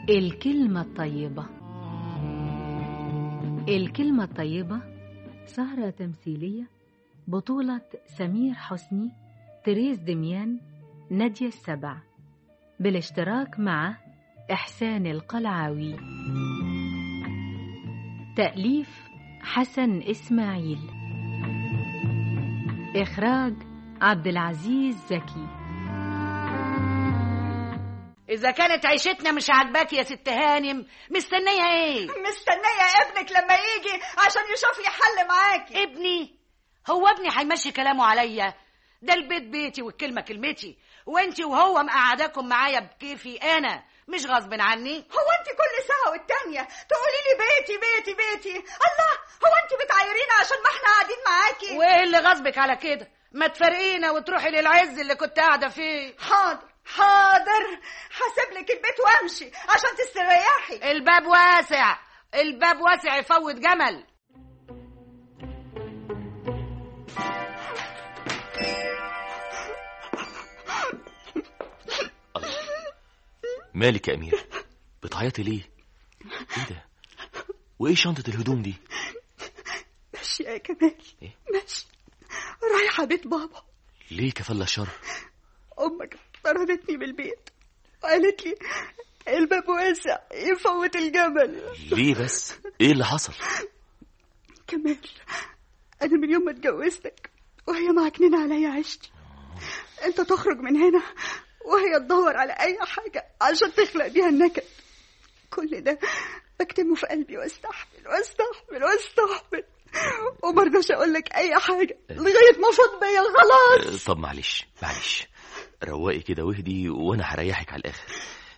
الكلمة الطيبة الكلمة الطيبة سهرة تمثيلية بطولة سمير حسني تريز دميان نادية السبع بالاشتراك مع إحسان القلعاوي تأليف حسن إسماعيل إخراج عبد العزيز زكي إذا كانت عيشتنا مش عاجباك يا ست هانم مستنية إيه؟ مستنية ابنك لما يجي عشان يشوف لي حل معاكي ابني هو ابني هيمشي كلامه عليا ده البيت بيتي والكلمة كلمتي وانتي وهو مقعداكم معايا بكيفي أنا مش غصب عني هو انت كل ساعة والتانية تقولي لي بيتي بيتي بيتي الله هو انت بتعايرينا عشان ما احنا قاعدين معاكي وايه اللي غصبك على كده ما تفرقينا وتروحي للعز اللي كنت قاعدة فيه حاضر حاضر هسيب لك البيت وامشي عشان تستريحي الباب واسع الباب واسع يفوت جمل مالك يا أميرة بتعيطي ليه ايه ده وايه شنطة الهدوم دي ماشي يا كمال إيه؟ ماشي رايحة بيت بابا ليه كفل الشر امك طردتني من البيت وقالت لي الباب واسع يفوت الجمل ليه بس ايه اللي حصل كمال انا من يوم ما اتجوزتك وهي معكنين عليا عيشتي انت تخرج من هنا وهي تدور على اي حاجه عشان تخلق بيها النكد كل ده بكتمه في قلبي واستحمل واستحمل واستحمل ومرضاش اقول لك اي حاجه لغايه ما فض بيا خلاص طب معلش معلش روقي كده واهدي وانا هريحك على الاخر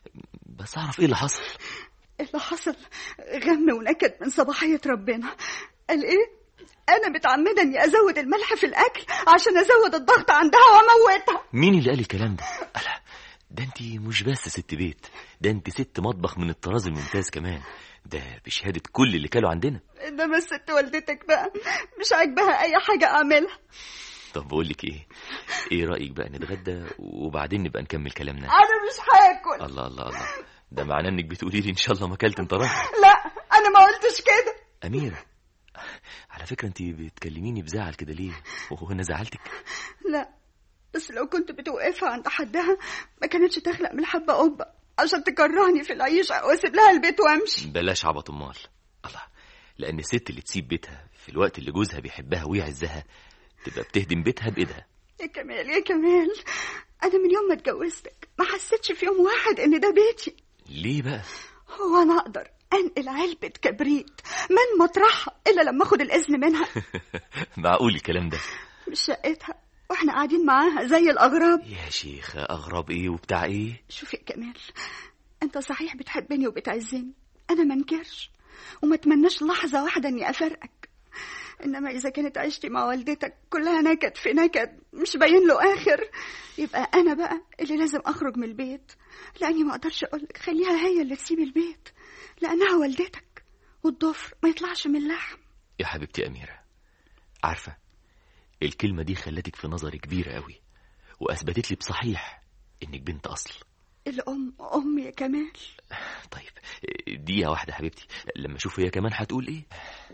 بس اعرف ايه اللي حصل اللي حصل غم ونكد من صباحيه ربنا قال ايه انا متعمده اني ازود الملح في الاكل عشان ازود الضغط عندها واموتها مين اللي قال الكلام ده ألا ده انت مش بس ست بيت ده انت ست مطبخ من الطراز الممتاز كمان ده بشهادة كل اللي كانوا عندنا انما الست والدتك بقى مش عاجباها اي حاجه اعملها طب بقول لك ايه ايه رأيك بقى نتغدى وبعدين نبقى نكمل كلامنا انا مش هاكل الله الله الله ده معناه انك بتقولي لي ان شاء الله ما اكلت انت راجل لا انا ما قلتش كده اميره على فكره انت بتكلميني بزعل كده ليه وهو انا زعلتك لا بس لو كنت بتوقفها عند حدها ما كانتش تخلق من الحبه قبه عشان تكرهني في العيشه واسيب لها البيت وامشي بلاش عبط امال الله لان الست اللي تسيب بيتها في الوقت اللي جوزها بيحبها ويعزها تبقى بتهدم بيتها بايدها يا كمال يا كمال انا من يوم ما اتجوزتك ما حسيتش في يوم واحد ان ده بيتي ليه بقى هو انا اقدر انقل علبه كبريت من مطرحها الا لما اخد الاذن منها معقول الكلام ده مش شقتها واحنا قاعدين معاها زي الاغراب يا شيخة أغرب إيه وبتاع إيه شوف يا كمال انت صحيح بتحبني وبتعزني انا ما انكرش وما اتمناش لحظه واحده اني افارقك انما اذا كانت عيشتي مع والدتك كلها نكد في نكد مش باين له اخر يبقى انا بقى اللي لازم اخرج من البيت لاني ما اقدرش اقولك خليها هي اللي تسيب البيت لانها والدتك والضفر ما يطلعش من اللحم يا حبيبتي أميرة عارفة الكلمة دي خلتك في نظري كبيرة قوي وأثبتت لي بصحيح إنك بنت أصل الام ام يا كمال طيب دقيقة واحدة يا حبيبتي لما أشوف هي كمان هتقول إيه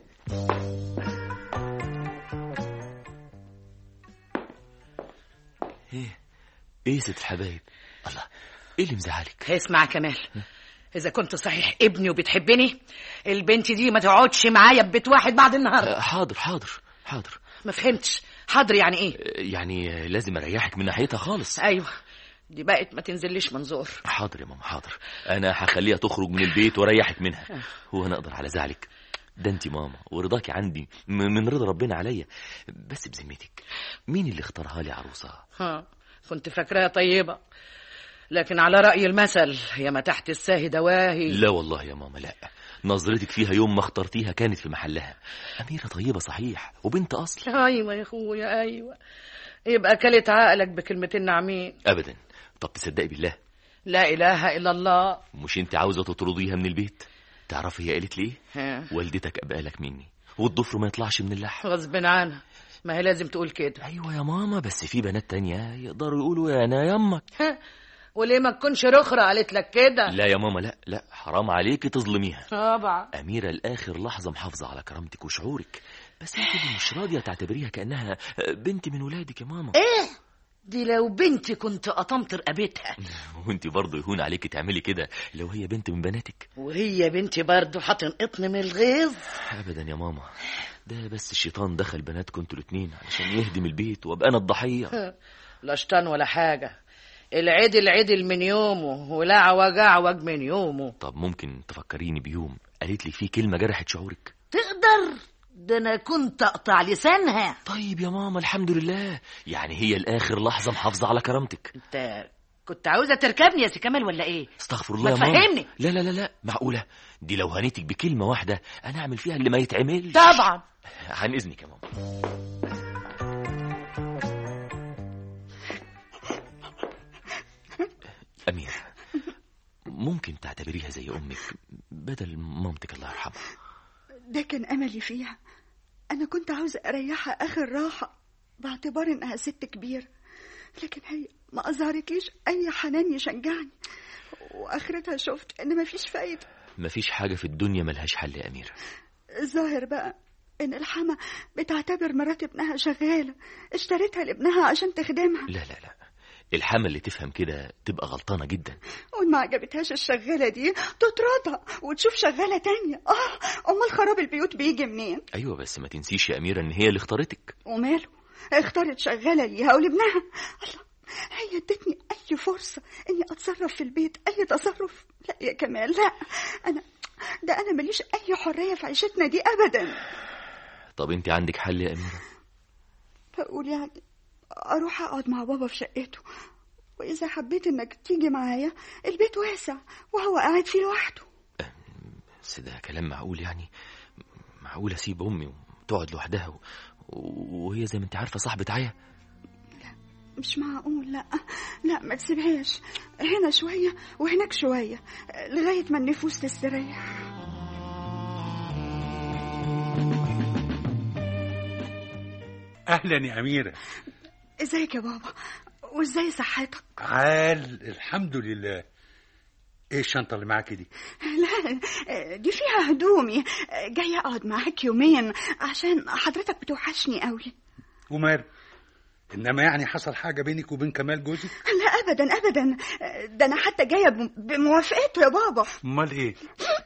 إيه إيه يا ست الحبايب الله إيه اللي مزعلك اسمع يا كمال إذا كنت صحيح ابني وبتحبني البنت دي ما تقعدش معايا ببيت واحد بعد النهارده آه، حاضر حاضر حاضر ما فهمتش حاضر يعني إيه آه، يعني لازم أريحك من ناحيتها خالص أيوه دي بقت ما تنزليش منظور حاضر يا ماما حاضر انا هخليها تخرج من البيت واريحك منها هو انا اقدر على زعلك ده انت ماما ورضاكي عندي م- من رضا ربنا عليا بس بذمتك مين اللي اختارها لي عروسه ها كنت فاكراها طيبة لكن على رأي المثل يا ما تحت الساهي دواهي لا والله يا ماما لا نظرتك فيها يوم ما اخترتيها كانت في محلها أميرة طيبة صحيح وبنت أصل ايوه يا اخويا ايوه يبقى كلت عقلك بكلمتين ناعمين أبدا طب تصدقي بالله لا اله الا الله مش انت عاوزة تطرديها من البيت تعرفي هي قالت ليه ها، والدتك أبقالك مني والضفر ما يطلعش من اللحم غصب عنها ما هي لازم تقول كده أيوة يا ماما بس في بنات تانية يقدروا يقولوا يا أنا يمك ها، وليه ما تكونش رخرة قالت لك كده لا يا ماما لا لا حرام عليكي تظلميها طبعا أميرة لآخر لحظة محافظة على كرامتك وشعورك بس انت اللي مش راضية تعتبريها كأنها بنت من ولادك يا ماما ايه دي لو بنتي كنت قطمت رقبتها وانت برضه يهون عليكي تعملي كده لو هي بنت من بناتك وهي بنتي برضه هتنقطني من الغيظ ابدا يا ماما ده بس الشيطان دخل بناتكم انتوا الاتنين علشان يهدم البيت وابقى انا الضحيه لا شيطان ولا حاجة العدل عدل من يومه ولا عوج عوج من يومه طب ممكن تفكريني بيوم قالت لي فيه كلمه جرحت شعورك تقدر ده انا كنت اقطع لسانها طيب يا ماما الحمد لله يعني هي لاخر لحظه محافظه على كرامتك انت كنت عاوزة تركبني يا سي كمال ولا ايه استغفر ما الله يا ماما تفهمني. لا لا لا لا معقوله دي لو هنيتك بكلمه واحده انا اعمل فيها اللي ما يتعملش طبعا عن اذنك يا ماما أمير ممكن تعتبريها زي أمك بدل مامتك الله يرحمها ده كان أملي فيها أنا كنت عاوزة أريحها آخر راحة باعتبار إنها ست كبيرة لكن هي ما أظهرتليش أي حنان يشجعني وآخرتها شفت إن مفيش فايدة مفيش حاجة في الدنيا ملهاش حل يا أميرة الظاهر بقى إن الحما بتعتبر مرات ابنها شغالة اشتريتها لابنها عشان تخدمها لا لا لا الحامة اللي تفهم كده تبقى غلطانة جدا وإن ما عجبتهاش الشغالة دي تطردها وتشوف شغالة تانية آه أمال خراب البيوت بيجي منين أيوة بس ما تنسيش يا أميرة إن هي اللي اختارتك وماله اختارت شغالة ليها ولابنها الله هي ادتني أي فرصة إني أتصرف في البيت أي تصرف لا يا كمال لا أنا ده أنا ماليش أي حرية في عيشتنا دي أبدا طب أنت عندك حل يا أميرة بقول يعني أروح أقعد مع بابا في شقته وإذا حبيت إنك تيجي معايا البيت واسع وهو قاعد فيه لوحده بس ده كلام معقول يعني معقول أسيب أمي وتقعد لوحدها و... وهي زي ما أنت عارفة صاحبة عيا مش معقول لا لا ما تسيبهاش هنا شوية وهناك شوية لغاية ما النفوس تستريح اهلا يا اميره ازيك يا بابا وازاي صحتك عال الحمد لله ايه الشنطه اللي معاكي دي لا دي فيها هدومي جاي اقعد معاك يومين عشان حضرتك بتوحشني قوي ومال انما يعني حصل حاجه بينك وبين كمال جوزك لا ابدا ابدا ده انا حتى جايه بم- بموافقته يا بابا امال ايه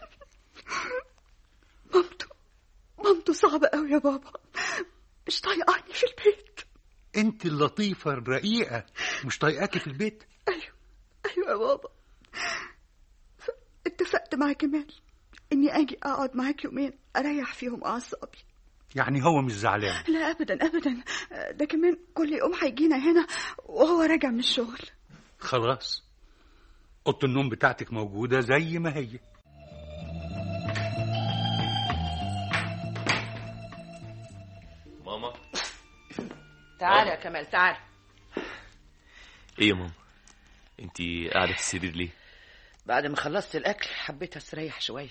مامته مامته صعبه قوي يا بابا مش طايقاني في البيت انت اللطيفه الرقيقه مش طايقاكي في البيت ايوه ايوه يا بابا ف- اتفقت مع كمال اني اجي اقعد معاك يومين اريح فيهم اعصابي يعني هو مش زعلان لا ابدا ابدا ده كمان كل يوم هيجينا هنا وهو راجع من الشغل خلاص اوضه النوم بتاعتك موجوده زي ما هي ماما تعال يا كمال تعال إيه يا ماما أنت قاعدة في السرير ليه بعد ما خلصت الاكل حبيت استريح شويه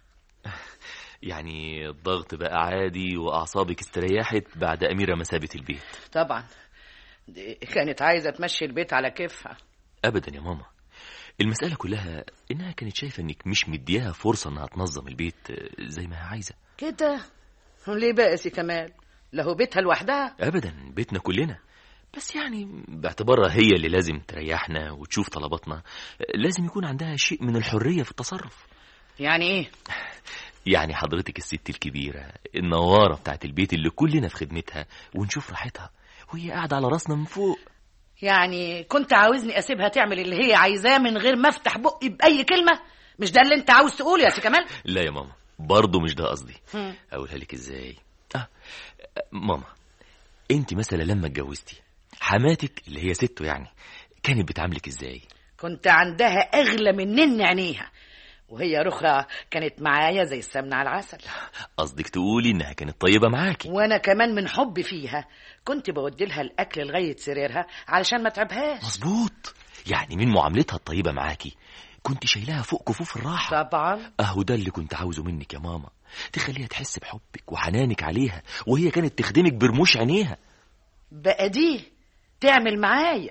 يعني الضغط بقى عادي وأعصابك استريحت بعد أميرة ما سابت البيت طبعا دي كانت عايزه تمشي البيت على كيفها أبدا يا ماما المسألة كلها إنها كانت شايفة إنك مش مدياها فرصة إنها تنظم البيت آه، زي ما هي عايزة كده ليه بقى يا سي كمال له بيتها لوحدها أبدا بيتنا كلنا بس يعني باعتبارها هي اللي لازم تريحنا وتشوف طلباتنا آه، لازم يكون عندها شيء من الحرية في التصرف يعني ايه يعني حضرتك الست الكبيرة النوارة بتاعت البيت اللي كلنا في خدمتها ونشوف راحتها وهي قاعدة على راسنا من فوق يعني كنت عاوزني اسيبها تعمل اللي هي عايزاه من غير ما افتح بقي باي كلمه مش ده اللي انت عاوز تقوله يا سي كمال لا يا ماما برضه مش ده قصدي هم. اقولها لك ازاي آه. ماما انت مثلا لما اتجوزتي حماتك اللي هي سته يعني كانت بتعاملك ازاي كنت عندها اغلى من نن عينيها وهي رخرة كانت معايا زي السمنة على العسل قصدك تقولي انها كانت طيبه معاكي وانا كمان من حبي فيها كنت بودي لها الاكل لغايه سريرها علشان ما تعبهاش مظبوط يعني من معاملتها الطيبه معاكي كنت شايلاها فوق كفوف الراحه طبعا اهو ده اللي كنت عاوزه منك يا ماما تخليها تحس بحبك وحنانك عليها وهي كانت تخدمك برموش عينيها بقى دي تعمل معايا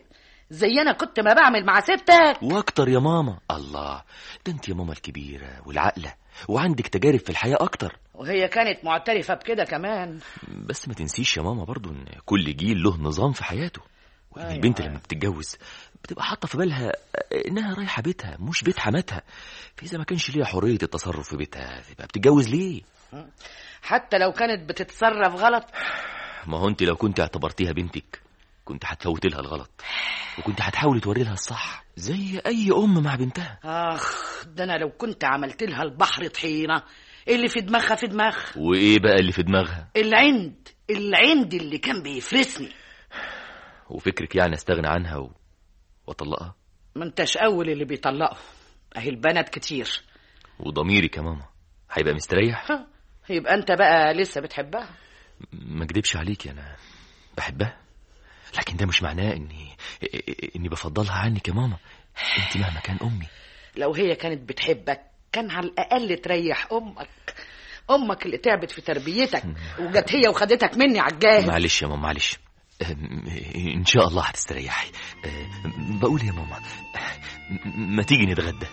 زي انا كنت ما بعمل مع ستك واكتر يا ماما الله ده انت يا ماما الكبيرة والعقلة وعندك تجارب في الحياة اكتر وهي كانت معترفة بكده كمان بس ما تنسيش يا ماما برضو ان كل جيل له نظام في حياته وان أيوة، البنت أيوة. لما بتتجوز بتبقى حاطه في بالها انها رايحه بيتها مش بيت حماتها فاذا ما كانش ليها حريه التصرف في بيتها تبقى بتتجوز ليه حتى لو كانت بتتصرف غلط ما هو انت لو كنت اعتبرتيها بنتك كنت هتفوتي لها الغلط وكنت هتحاولي توري لها الصح زي اي ام مع بنتها اخ ده انا لو كنت عملت لها البحر طحينه اللي في دماغها في دماغها وايه بقى اللي في دماغها العند العند اللي كان بيفرسني وفكرك يعني استغنى عنها و... واطلقها ما انتش اول اللي بيطلقوا اهي البنات كتير وضميرك يا ماما هيبقى مستريح ها، يبقى انت بقى لسه بتحبها ما اكدبش عليك انا بحبها لكن ده مش معناه اني اني بفضلها عنك يا ماما انت مهما كان امي لو هي كانت بتحبك كان على الاقل تريح امك امك اللي تعبت في تربيتك وجت هي وخدتك مني على الجاهز معلش يا ماما معلش أم، ان شاء الله هتستريحي أم، بقول يا ماما أم، ما تيجي نتغدى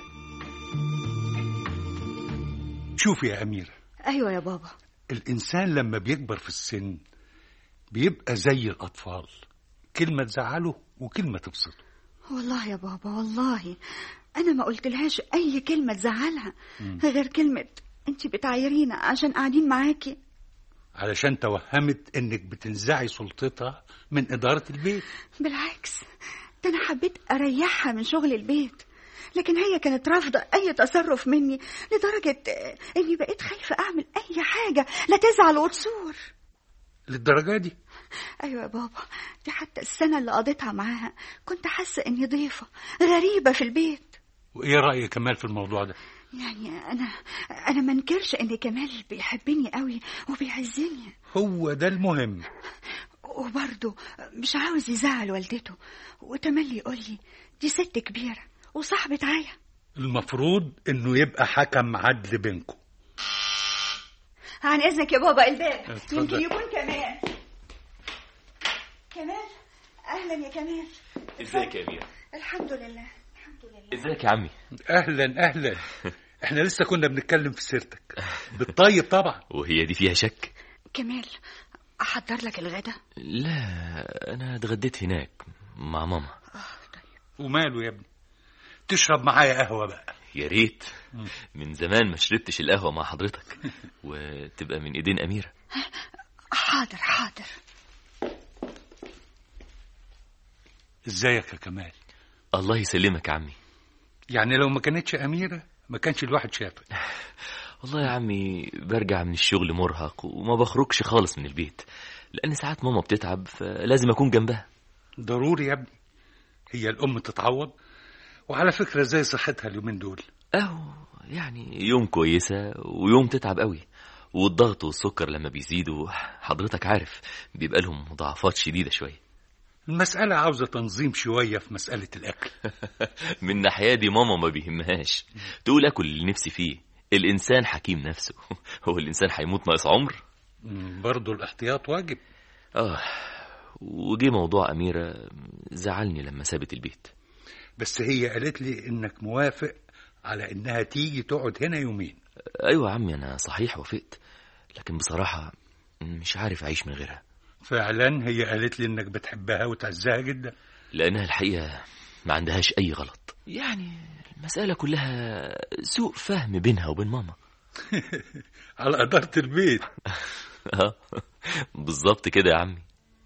شوف يا أميرة ايوه يا بابا الإنسان لما بيكبر في السن بيبقى زي الأطفال كلمة تزعله وكلمة تبسطه والله يا بابا والله انا ما قلتلهاش اي كلمه تزعلها غير كلمه انت بتعايرينا عشان قاعدين معاكي علشان توهمت إنك بتنزعي سلطتها من إدارة البيت بالعكس ده انا حبيت اريحها من شغل البيت لكن هي كانت رافضه اي تصرف مني لدرجه آه، اني بقيت خايفه اعمل اي حاجه لا تزعل وتصور للدرجة دي ايوه يا بابا دي حتى السنه اللي قضيتها معاها كنت حاسه اني ضيفه غريبه في البيت وإيه رأي كمال في الموضوع ده يعني انا انا ما انكرش ان كمال بيحبني قوي وبيعزني هو ده المهم وبرضه مش عاوز يزعل والدته وتملي يقول لي دي ست كبيره وصاحبه عيا المفروض إنه يبقى حكم عدل بينكم عن اذنك يا بابا الباب اتفضل. يمكن يكون كمال كمال اهلا يا كمال ازيك يا امير الحمد لله الحمد لله ازيك يا عمي أهلا أهلا إحنا لسه كنا بنتكلم في سيرتك بالطيب طبعا وهي دي فيها شك كمال احضر لك الغدا لا انا اتغديت هناك مع ماما وماله يا ابني تشرب معايا قهوة بقى يا ريت من زمان ما شربتش القهوه مع حضرتك وتبقى من ايدين اميره حاضر حاضر ازيك يا كمال الله يسلمك يا عمي يعني لو ما كانتش أميرة ما كانش الواحد شافك والله يا عمي برجع من الشغل مرهق وما بخرجش خالص من البيت لان ساعات ماما بتتعب فلازم اكون جنبها ضروري يا ابني هي الأم تتعوض وعلى فكرة زي صحتها اليومين دول اهو يعني يوم كويسه ويوم تتعب قوي والضغط والسكر لما بيزيدوا حضرتك عارف بيبقى لهم مضاعفات شديده شويه المسألة عاوزة تنظيم شوية في مسألة الأكل من ناحية دي ماما ما بيهمهاش تقول اكل اللي نفسي فيه الانسان حكيم نفسه هو الانسان هيموت ناقص عمر مم، برضو الاحتياط واجب اه وجي موضوع اميره زعلني لما سابت البيت بس هي قالت لي إنك موافق على إنها تيجي تقعد هنا يومين ايوه يا عمي انا صحيح وافقت لكن بصراحه مش عارف اعيش من غيرها فعلا هي قالت لي إنك بتحبها وتعزها جدا لانها الحقيقه ما عندهاش اي غلط يعني المساله كلها سوء فهم بينها وبين ماما على إدارة البيت اه بالظبط كده يا عمي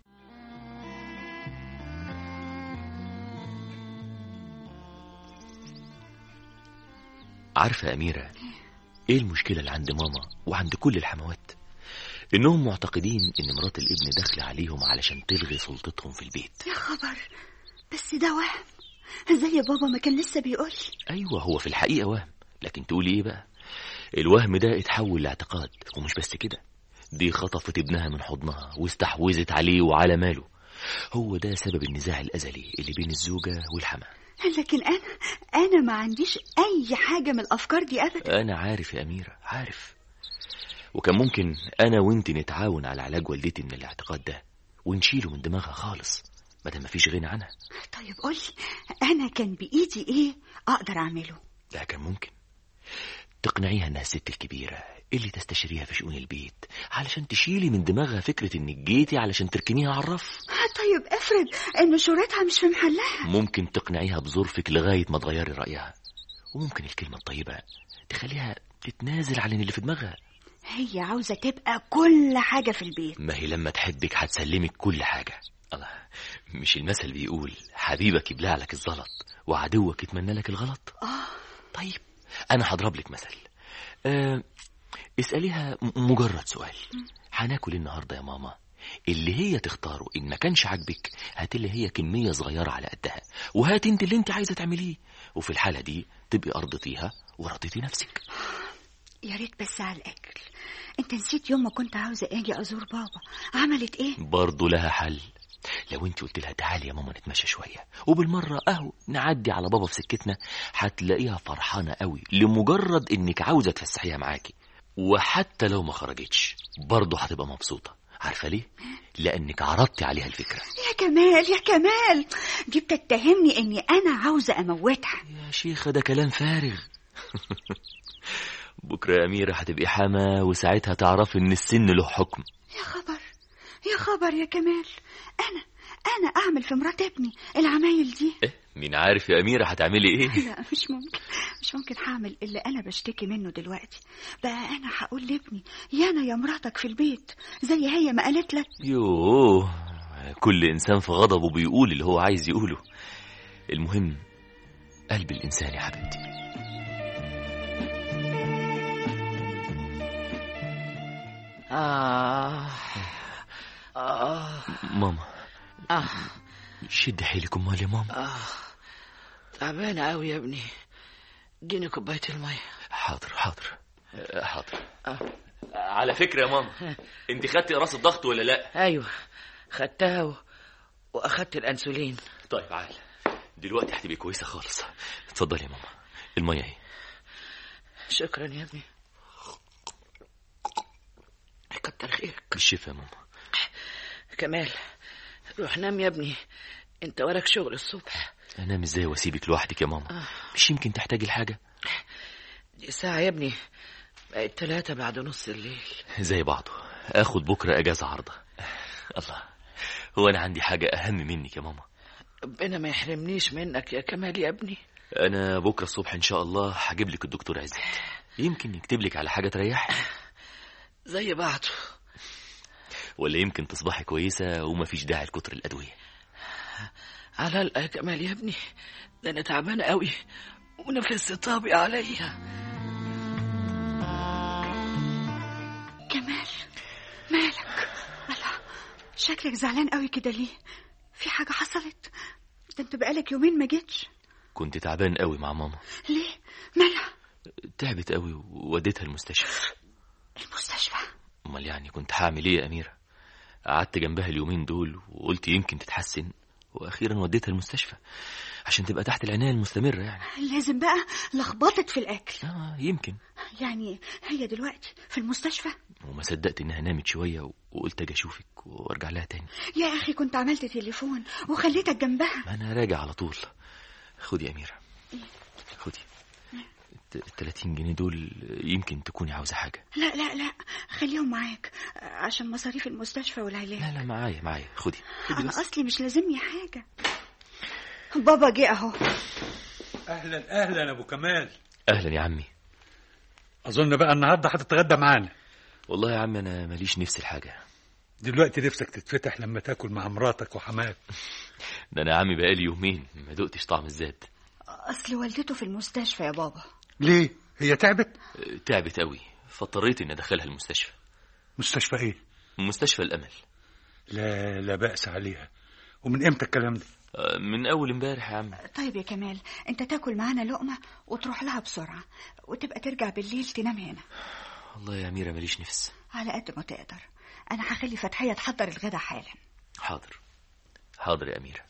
عارفة يا أميرة إيه المشكلة اللي عند ماما وعند كل الحموات إنهم معتقدين إن مرات الابن داخلة عليهم علشان تلغي سلطتهم في البيت يا خبر بس ده وهم زي بابا ما كان لسه بيقول أيوة هو في الحقيقة وهم لكن تقولي إيه بقى الوهم ده اتحول لاعتقاد ومش بس كده دي خطفت ابنها من حضنها واستحوذت عليه وعلى ماله هو ده سبب النزاع الأزلي اللي بين الزوجة والحما لكن انا انا ما عنديش اي حاجه من الافكار دي ابدا أنا عارف يا أميرة عارف وكان ممكن أنا وأنت نتعاون على علاج والدتي من الاعتقاد ده ونشيله من دماغها خالص ما دام مفيش غنى عنها طيب قولي أنا كان بإيدي إيه أقدر أعمله ده كان ممكن تقنعيها انها الست الكبيرة اللي تستشيريها في شؤون البيت علشان تشيلي من دماغها فكرة انك جيتي علشان تركنيها على الرف آه، طيب افرض إن شهرتها مش في محلها ممكن تقنعيها بظروفك لغاية ما تغيري رأيها وممكن الكلمة الطيبة تخليها تتنازل عن اللي في دماغها هي عاوزة تبقى كل حاجة في البيت ما هي لما تحبك هتسلمك كل حاجة الله مش المثل بيقول حبيبك يبلع لك الزلط وعدوك يتمنى لك الغلط آه طيب أنا هضرب لك مثل أه اسأليها م- مجرد سؤال هناكل النهاردة يا ماما اللي هي تختاره إن ما كانش عاجبك هات اللي هي كمية صغيرة على قدها وهات انت اللي انت عايزة تعمليه وفي الحالة دي تبقي أرضتيها ورضيتي نفسك يا ريت بس على الأكل أنت نسيت يوم ما كنت عاوزة أجي أزور بابا عملت إيه؟ برضه لها حل لو انت قلت لها تعالي يا ماما نتمشى شويه وبالمره اهو نعدي على بابا في سكتنا هتلاقيها فرحانه قوي لمجرد انك عاوزه تفسحيها معاكي وحتى لو ما خرجتش برضه هتبقى مبسوطه عارفه ليه لانك عرضتي عليها الفكره يا كمال يا كمال دي بتتهمني إني أنا عاوزة أموتها يا شيخه ده كلام فارغ بكره يا اميره هتبقي حما وساعتها تعرفي ان السن له حكم يا خبر يا خبر يا كمال أنا أنا أعمل في مرات ابني العمايل دي إيه؟ مين عارف يا اميره هتعملي ايه لا مش ممكن مش ممكن هعمل اللي أنا بشتكي منه دلوقتي بقى أنا هقول لابني يا أنا يا مراتك في البيت زي هي ما قالت لك يوه كل إنسان في غضبه بيقول اللي هو عايز يقوله المهم قلب الإنسان يا حبيبتي آه آه ماما آه شد حيلك أمال يا ماما آه تعبانة أوي يا ابني اديني كوباية المية حاضر حاضر آه، حاضر آه. على فكرة يا ماما انت خدتي قراص الضغط ولا لا أيوة خدتها و... وأخدت الأنسولين طيب عال دلوقتي هتبقي كويسة خالص اتفضلي يا ماما المية اهي شكرا يا ابني كتر خيرك بالشفا يا ماما كمال روح نام يا ابني انت وراك شغل الصبح انام ازاي واسيبك لوحدك يا ماما مش يمكن تحتاجي الحاجة دي ساعة يا ابني بقت تلاتة بعد نص الليل زي بعضه اخد بكرة اجازة عارضة الله هو انا عندي حاجة اهم منك يا ماما ربنا ما يحرمنيش منك يا كمال يا ابني انا بكره الصبح ان شاء الله هجيب لك الدكتور عزت يمكن يكتب لك على حاجه تريحك زي بعضه ولا يمكن تصبحي كويسه ومفيش داعي لكتر الادويه على الأ يا كمال يا ابني ده انا تعبانة قوي ونفس طابق عليا كمال مالك الله شكلك زعلان قوي كده ليه في حاجة حصلت ده انت بقالك يومين ما جيتش كنت تعبان قوي مع ماما ليه مالها تعبت قوي ووديتها المستشفى المستشفى امال يعني كنت هعمل ايه يا اميره قعدت جنبها اليومين دول وقلت يمكن تتحسن واخيرا وديتها المستشفى عشان تبقى تحت العنايه المستمره يعني لازم بقى لخبطت في الأكل اه يمكن يعني هي دلوقتي في المستشفى وما صدقت انها نامت شويه وقلت اجي اشوفك وارجع لها تاني يا أخي كنت عملت تليفون وخليتك جنبها ما انا راجع على طول خدي يا اميره خدي الت- التلاتين جنيه دول يمكن تكوني عاوزه حاجه لا لا لا خليهم معاك عشان مصاريف المستشفى والعلاج لا لا معايا معايا خدي خدي أنا بس أصلي مش لازمني حاجة بابا جه أهو اهلا اهلا ابو كمال اهلا يا عمي اظن بقى النهارده هتتغدى معانا والله يا عمي انا ماليش نفس الحاجه دلوقتي نفسك تتفتح لما تاكل مع مراتك وحماك ده انا يا عمي بقالي يومين ما دقتش طعم الزاد أصل والدته في المستشفى يا بابا ليه هي تعبت أه، تعبت قوي فاضطريت اني ادخلها المستشفى مستشفى ايه مستشفى الامل لا لا بأس عليها ومن امتى الكلام ده أه، من اول امبارح يا عم طيب يا كمال انت تاكل معانا لقمة وتروح لها بسرعة وتبقى ترجع بالليل تنام هنا والله يا اميره ماليش نفس على قد ما تقدر انا هخلي فتحية تحضر الغدا حالا حاضر حاضر يا اميره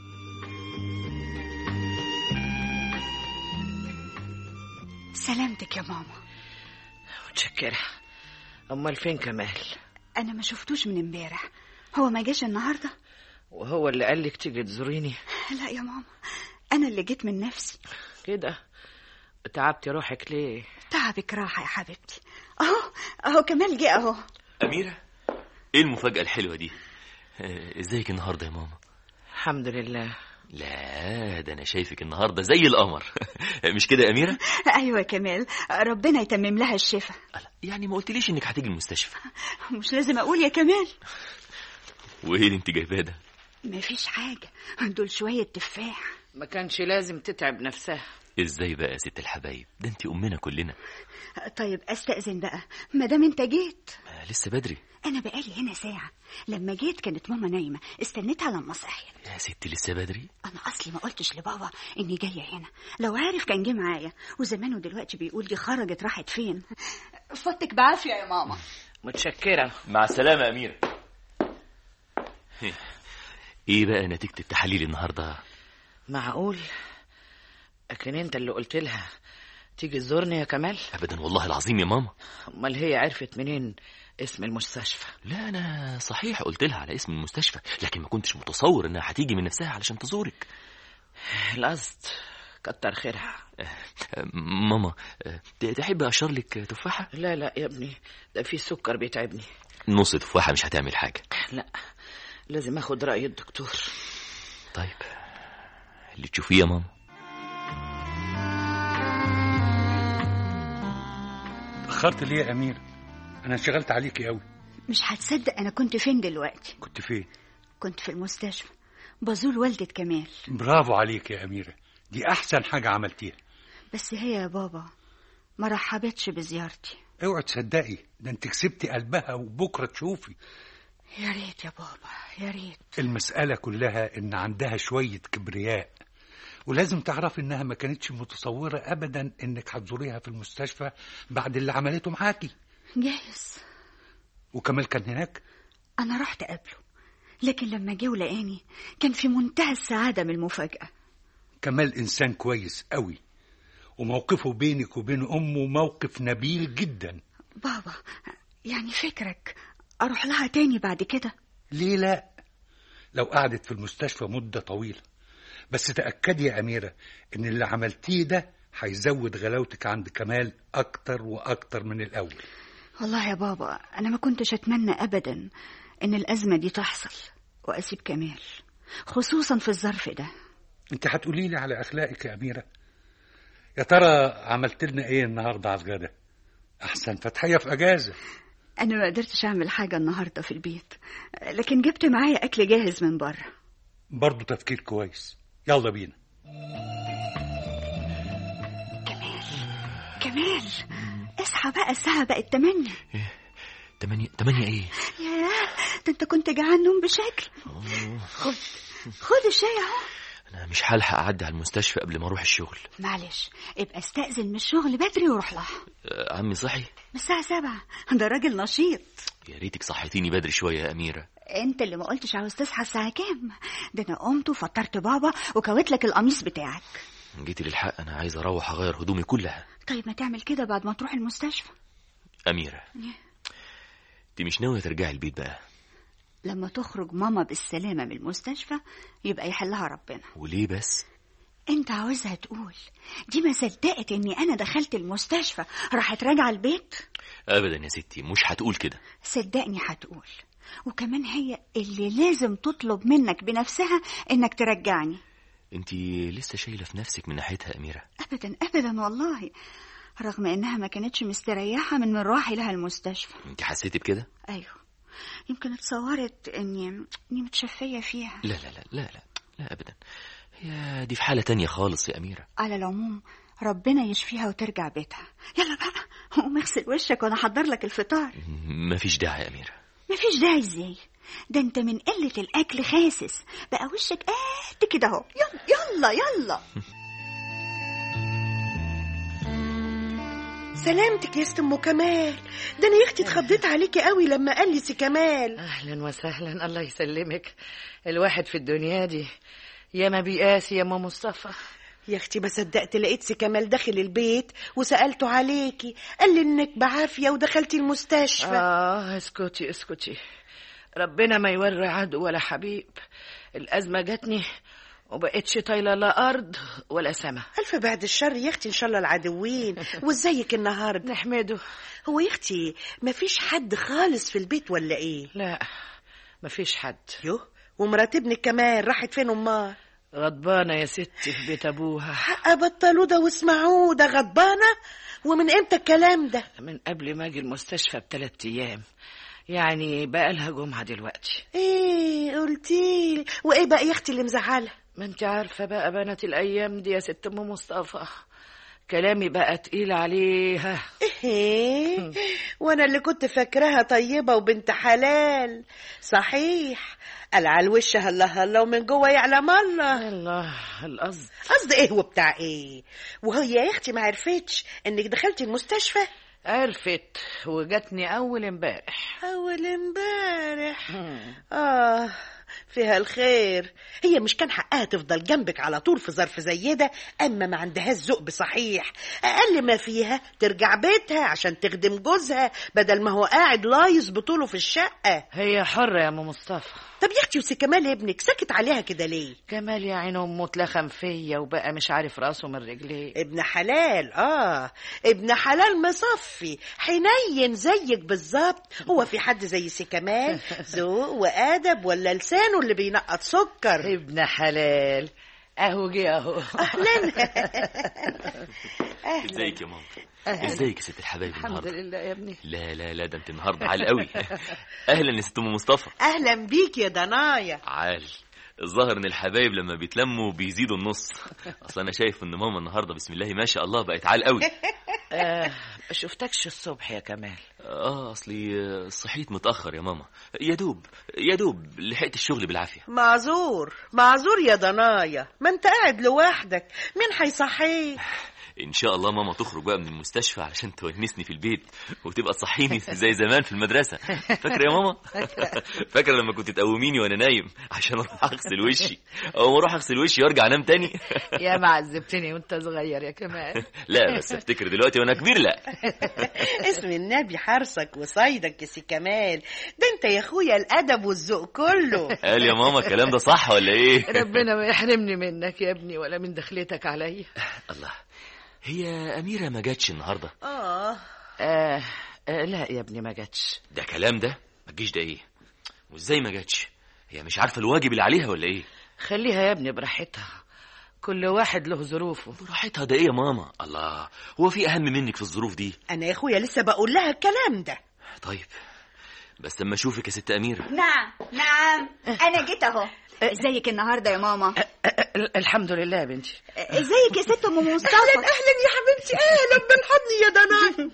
سلامتك يا ماما متشكرة أمال فين كمال انا ما شفتوش من امبارح هو ما جاش النهارده وهو اللي قال لك تيجي تزوريني لا يا ماما أنا اللي جيت من نفسي كده تعبتي روحك ليه تعبك راحة يا حبيبتي أهو أهو كمال جه أهو أميرة إيه المفاجأة الحلوة دي آه، إزيك النهاردة يا ماما الحمد لله لا ده أنا شايفك النهاردة زي القمر مش كده يا أميرة أيوة يا كمال ربنا يتمم لها الشفاء ألا، يعني ما قلتليش إنك هتيجي المستشفى مش لازم أقول يا كمال وإيه اللي أنت جايباه ده مفيش حاجة دول شوية تفاح ما كانش لازم تتعب نفسها إزاي بقى يا ست الحبايب ده أنت أمنا كلنا طيب أستأذن بقى مادام أنت جيت ما لسه بدري أنا بقالي هنا ساعة لما جيت كانت ماما نايمة استنيتها لما صحيت يا ستي لسه بدري أنا أصلي ما قلتش لبابا إني جاية هنا لو عارف كان جه معايا وزمانه دلوقتي بيقول دي خرجت راحت فين فوتك بعافية يا ماما متشكرة مع السلامة يا أميرة إيه بقى نتيجة التحاليل النهاردة معقول لكن انت اللي قلت لها تيجي تزورني يا كمال أبدا والله العظيم يا ماما امال هي عرفت منين اسم المستشفى لا أنا صحيح قلت لها على اسم المستشفى لكن ما كنتش متصور إنها هتيجي من نفسها علشان تزورك القصد كتر خيرها آه، ماما آه، تحب أشر لك تفاحة؟ لا لا يا ابني ده في سكر بيتعبني نص تفاحة مش هتعمل حاجة لا لازم اخد رأي الدكتور طيب اللي تشوفيه يا ماما اتأخرت ليه يا أمير أنا انشغلت عليكي قوي مش هتصدق أنا كنت فين دلوقتي كنت فين كنت في المستشفى بزور والدة كمال برافو عليك يا أميرة دي أحسن حاجة عملتيها بس هي يا بابا ما رحبتش بزيارتي اوعي تصدقي ده انت كسبتي قلبها وبكرة تشوفي يا ريت يا بابا يا ريت المسألة كلها إن عندها شوية كبرياء ولازم تعرفي إنها ما كانتش متصورة أبدا إنك هتزوريها في المستشفى بعد اللي عملته معاكي جايز وكمال كان هناك أنا رحت قبله لكن لما جه ولقاني كان في منتهى السعادة من المفاجأة كمال إنسان كويس قوي وموقفه بينك وبين أمه موقف نبيل جدا بابا يعني فكرك أروح لها تاني بعد كده ليه لا لو قعدت في المستشفى مدة طويلة بس تأكدي يا أميرة إن اللي عملتيه ده هيزود غلاوتك عند كمال أكتر وأكتر من الأول والله يا بابا أنا ما كنتش أتمنى أبدا إن الأزمة دي تحصل وأسيب كمال خصوصا في الظرف ده أنت هتقولي لي على أخلاقك يا أميرة يا ترى عملت لنا إيه النهاردة على الغدا أحسن فتحية في أجازة أنا ما قدرتش أعمل حاجة النهاردة في البيت لكن جبت معايا أكل جاهز من بره برضه تفكير كويس يلا بينا كمال اصحى بقى الساعة بقت تمانية تمانية تمانية إيه؟ ياه ده انت كنت جعان نوم بشكل خد خد الشاي اهو أنا مش هلحق أعدي على المستشفى قبل ما أروح الشغل معلش ابقى استأذن من الشغل بدري وروح لها آه، عمي صحي من الساعة سبعة ده راجل نشيط يا ريتك صحيتيني بدري شوية يا أميرة انت اللي ما قلتش عاوز تصحى الساعة كام ده انا قمت وفطرت بابا وكويت لك القميص بتاعك جيتي للحق أنا عايز أروح أغير هدومي كلها طيب ما تعمل كده بعد ما تروح المستشفى أميرة أنت مش ناوية ترجعي البيت بقى لما تخرج ماما بالسلامة من المستشفى يبقى يحلها ربنا وليه بس؟ انت عاوزها تقول دي ما صدقت اني انا دخلت المستشفى راحت راجعة البيت أبدا يا ستي مش هتقول كده صدقني هتقول وكمان هي اللي لازم تطلب منك بنفسها انك ترجعني أنت لسه شايلة في نفسك من ناحيتها يا أميرة ابدا ابدا والله رغم انها ما كانتش مستريحة من مروحي لها المستشفى أنت حسيتي بكده؟ ايوه يمكن اتصورت اني اني متشفية فيها لا لا لا لا لا لا أبدا هي دي في حالة تانية خالص يا أميرة على العموم ربنا يشفيها وترجع بيتها يلا بقى قوم اغسل وشك وانا احضر لك الفطار مفيش داعي يا أميرة مفيش داعي ازاي ده انت من قلة الاكل خاسس بقى وشك قد كده اهو يلا يلا يلا سلامتك يا ست ام كمال ده انا يا اختي اتخضيت عليكي قوي لما قال لي سي كمال اهلا وسهلا الله يسلمك الواحد في الدنيا دي يا ما بيقاسي يا ام مصطفى يا اختي ما صدقت لقيت سي كمال داخل البيت وسالته عليكي قال لي انك بعافيه ودخلتي المستشفى اه اسكتي اسكتي ربنا ما يوري عدو ولا حبيب الأزمة جاتني وبقتش طايلة لا أرض ولا سما ألف بعد الشر يا أختي إن شاء الله العدوين وإزيك النهاردة نحمده هو يا أختي مفيش حد خالص في البيت ولا إيه لا مفيش حد يوه ومرات ابنك كمان راحت فين أمها غضبانة يا ستي في بيت أبوها حق بطلوا ده واسمعوه ده غضبانة ومن امتى الكلام ده من قبل ما أجي المستشفى بثلاث أيام يعني بقى لها جمعة دلوقتي ايه قلتيلي وايه بقى يا اختي اللي مزعلها ما انت عارفة بقى بنات الأيام دي يا ست أم مصطفى كلامي بقى تقيل عليها ايه وانا اللي كنت فاكراها طيبة وبنت حلال صحيح قال على الوش هلا هلا ومن جوه يعلم الله الله القصد قصد ايه وبتاع ايه وهي يا اختي ما عرفتش انك دخلتي المستشفى عرفت وجاتني أول امبارح اول امبارح اه فيها الخير هي مش كان حقها تفضل جنبك على طول في ظرف زي ده اما ما عندهاش ذوق بصحيح اقل ما فيها ترجع بيتها عشان تخدم جوزها بدل ما هو قاعد لايص بطوله في الشقه هي حرة يا أم مصطفى طب يا اختي وسي كمال ابنك سكت عليها كده ليه كمال يا عين أمه اتلخم فيا وبقى مش عارف راسه من رجليه ابن حلال اه ابن حلال مصفي حنين زيك بالظبط هو في حد زي سي كمال ذوق وادب ولا لسانه اللي بينقط سكر ابن حلال اهو جه اهو اهلا ازيك يا ماما ازيك يا ست الحبايب الحمد النهارده لله يا ابني لا لا لا ده انت النهارده عال قوي اهلا يا ست ام مصطفى اهلا بيك يا دنايا عال الظاهر ان الحبايب لما بيتلموا بيزيدوا النص اصل انا شايف ان ماما النهارده بسم الله ما شاء الله بقت عال قوي آه ما شفتكش الصبح يا كمال اه اصلي آه، صحيت متاخر يا ماما يا دوب يا دوب لحقت الشغل بالعافيه معذور معذور يا دنايا ما انت قاعد لوحدك مين هيصحيك ان شاء الله ماما تخرج بقى من المستشفى علشان تونسني في البيت وتبقى تصحيني زي زمان في المدرسه فاكره يا ماما فاكره لما كنت تقوميني وانا نايم عشان اروح اغسل وشي او ما اروح اغسل وشي وارجع انام تاني يا ما عذبتني وانت صغير يا كمال لا بس افتكر دلوقتي وانا كبير لا اسم النبي حرصك وصيدك يا سي كمال ده انت يا اخويا الادب والذوق كله قال يا ماما الكلام ده صح ولا ايه ربنا ما يحرمني منك يا ابني ولا من دخلتك عليا الله هي اميره ما جاتش النهارده اه آه آه لا يا ابني ما جاتش ده كلام ده ما تجيش ده ايه وازاي ما جاتش هي مش عارفه الواجب اللي عليها ولا ايه خليها يا ابني براحتها كل واحد له ظروفه براحتها ده ايه يا ماما الله هو في اهم منك في الظروف دي انا يا اخويا لسه بقول لها الكلام ده طيب بس لما اشوفك يا ست اميره نعم نعم انا جيت اهو ازيك النهارده يا ماما آه، آه، الحمد لله يا بنتي ازيك يا ست ام مصطفى اهلا يا حبيبتي اهلا بالحضن يا دنايا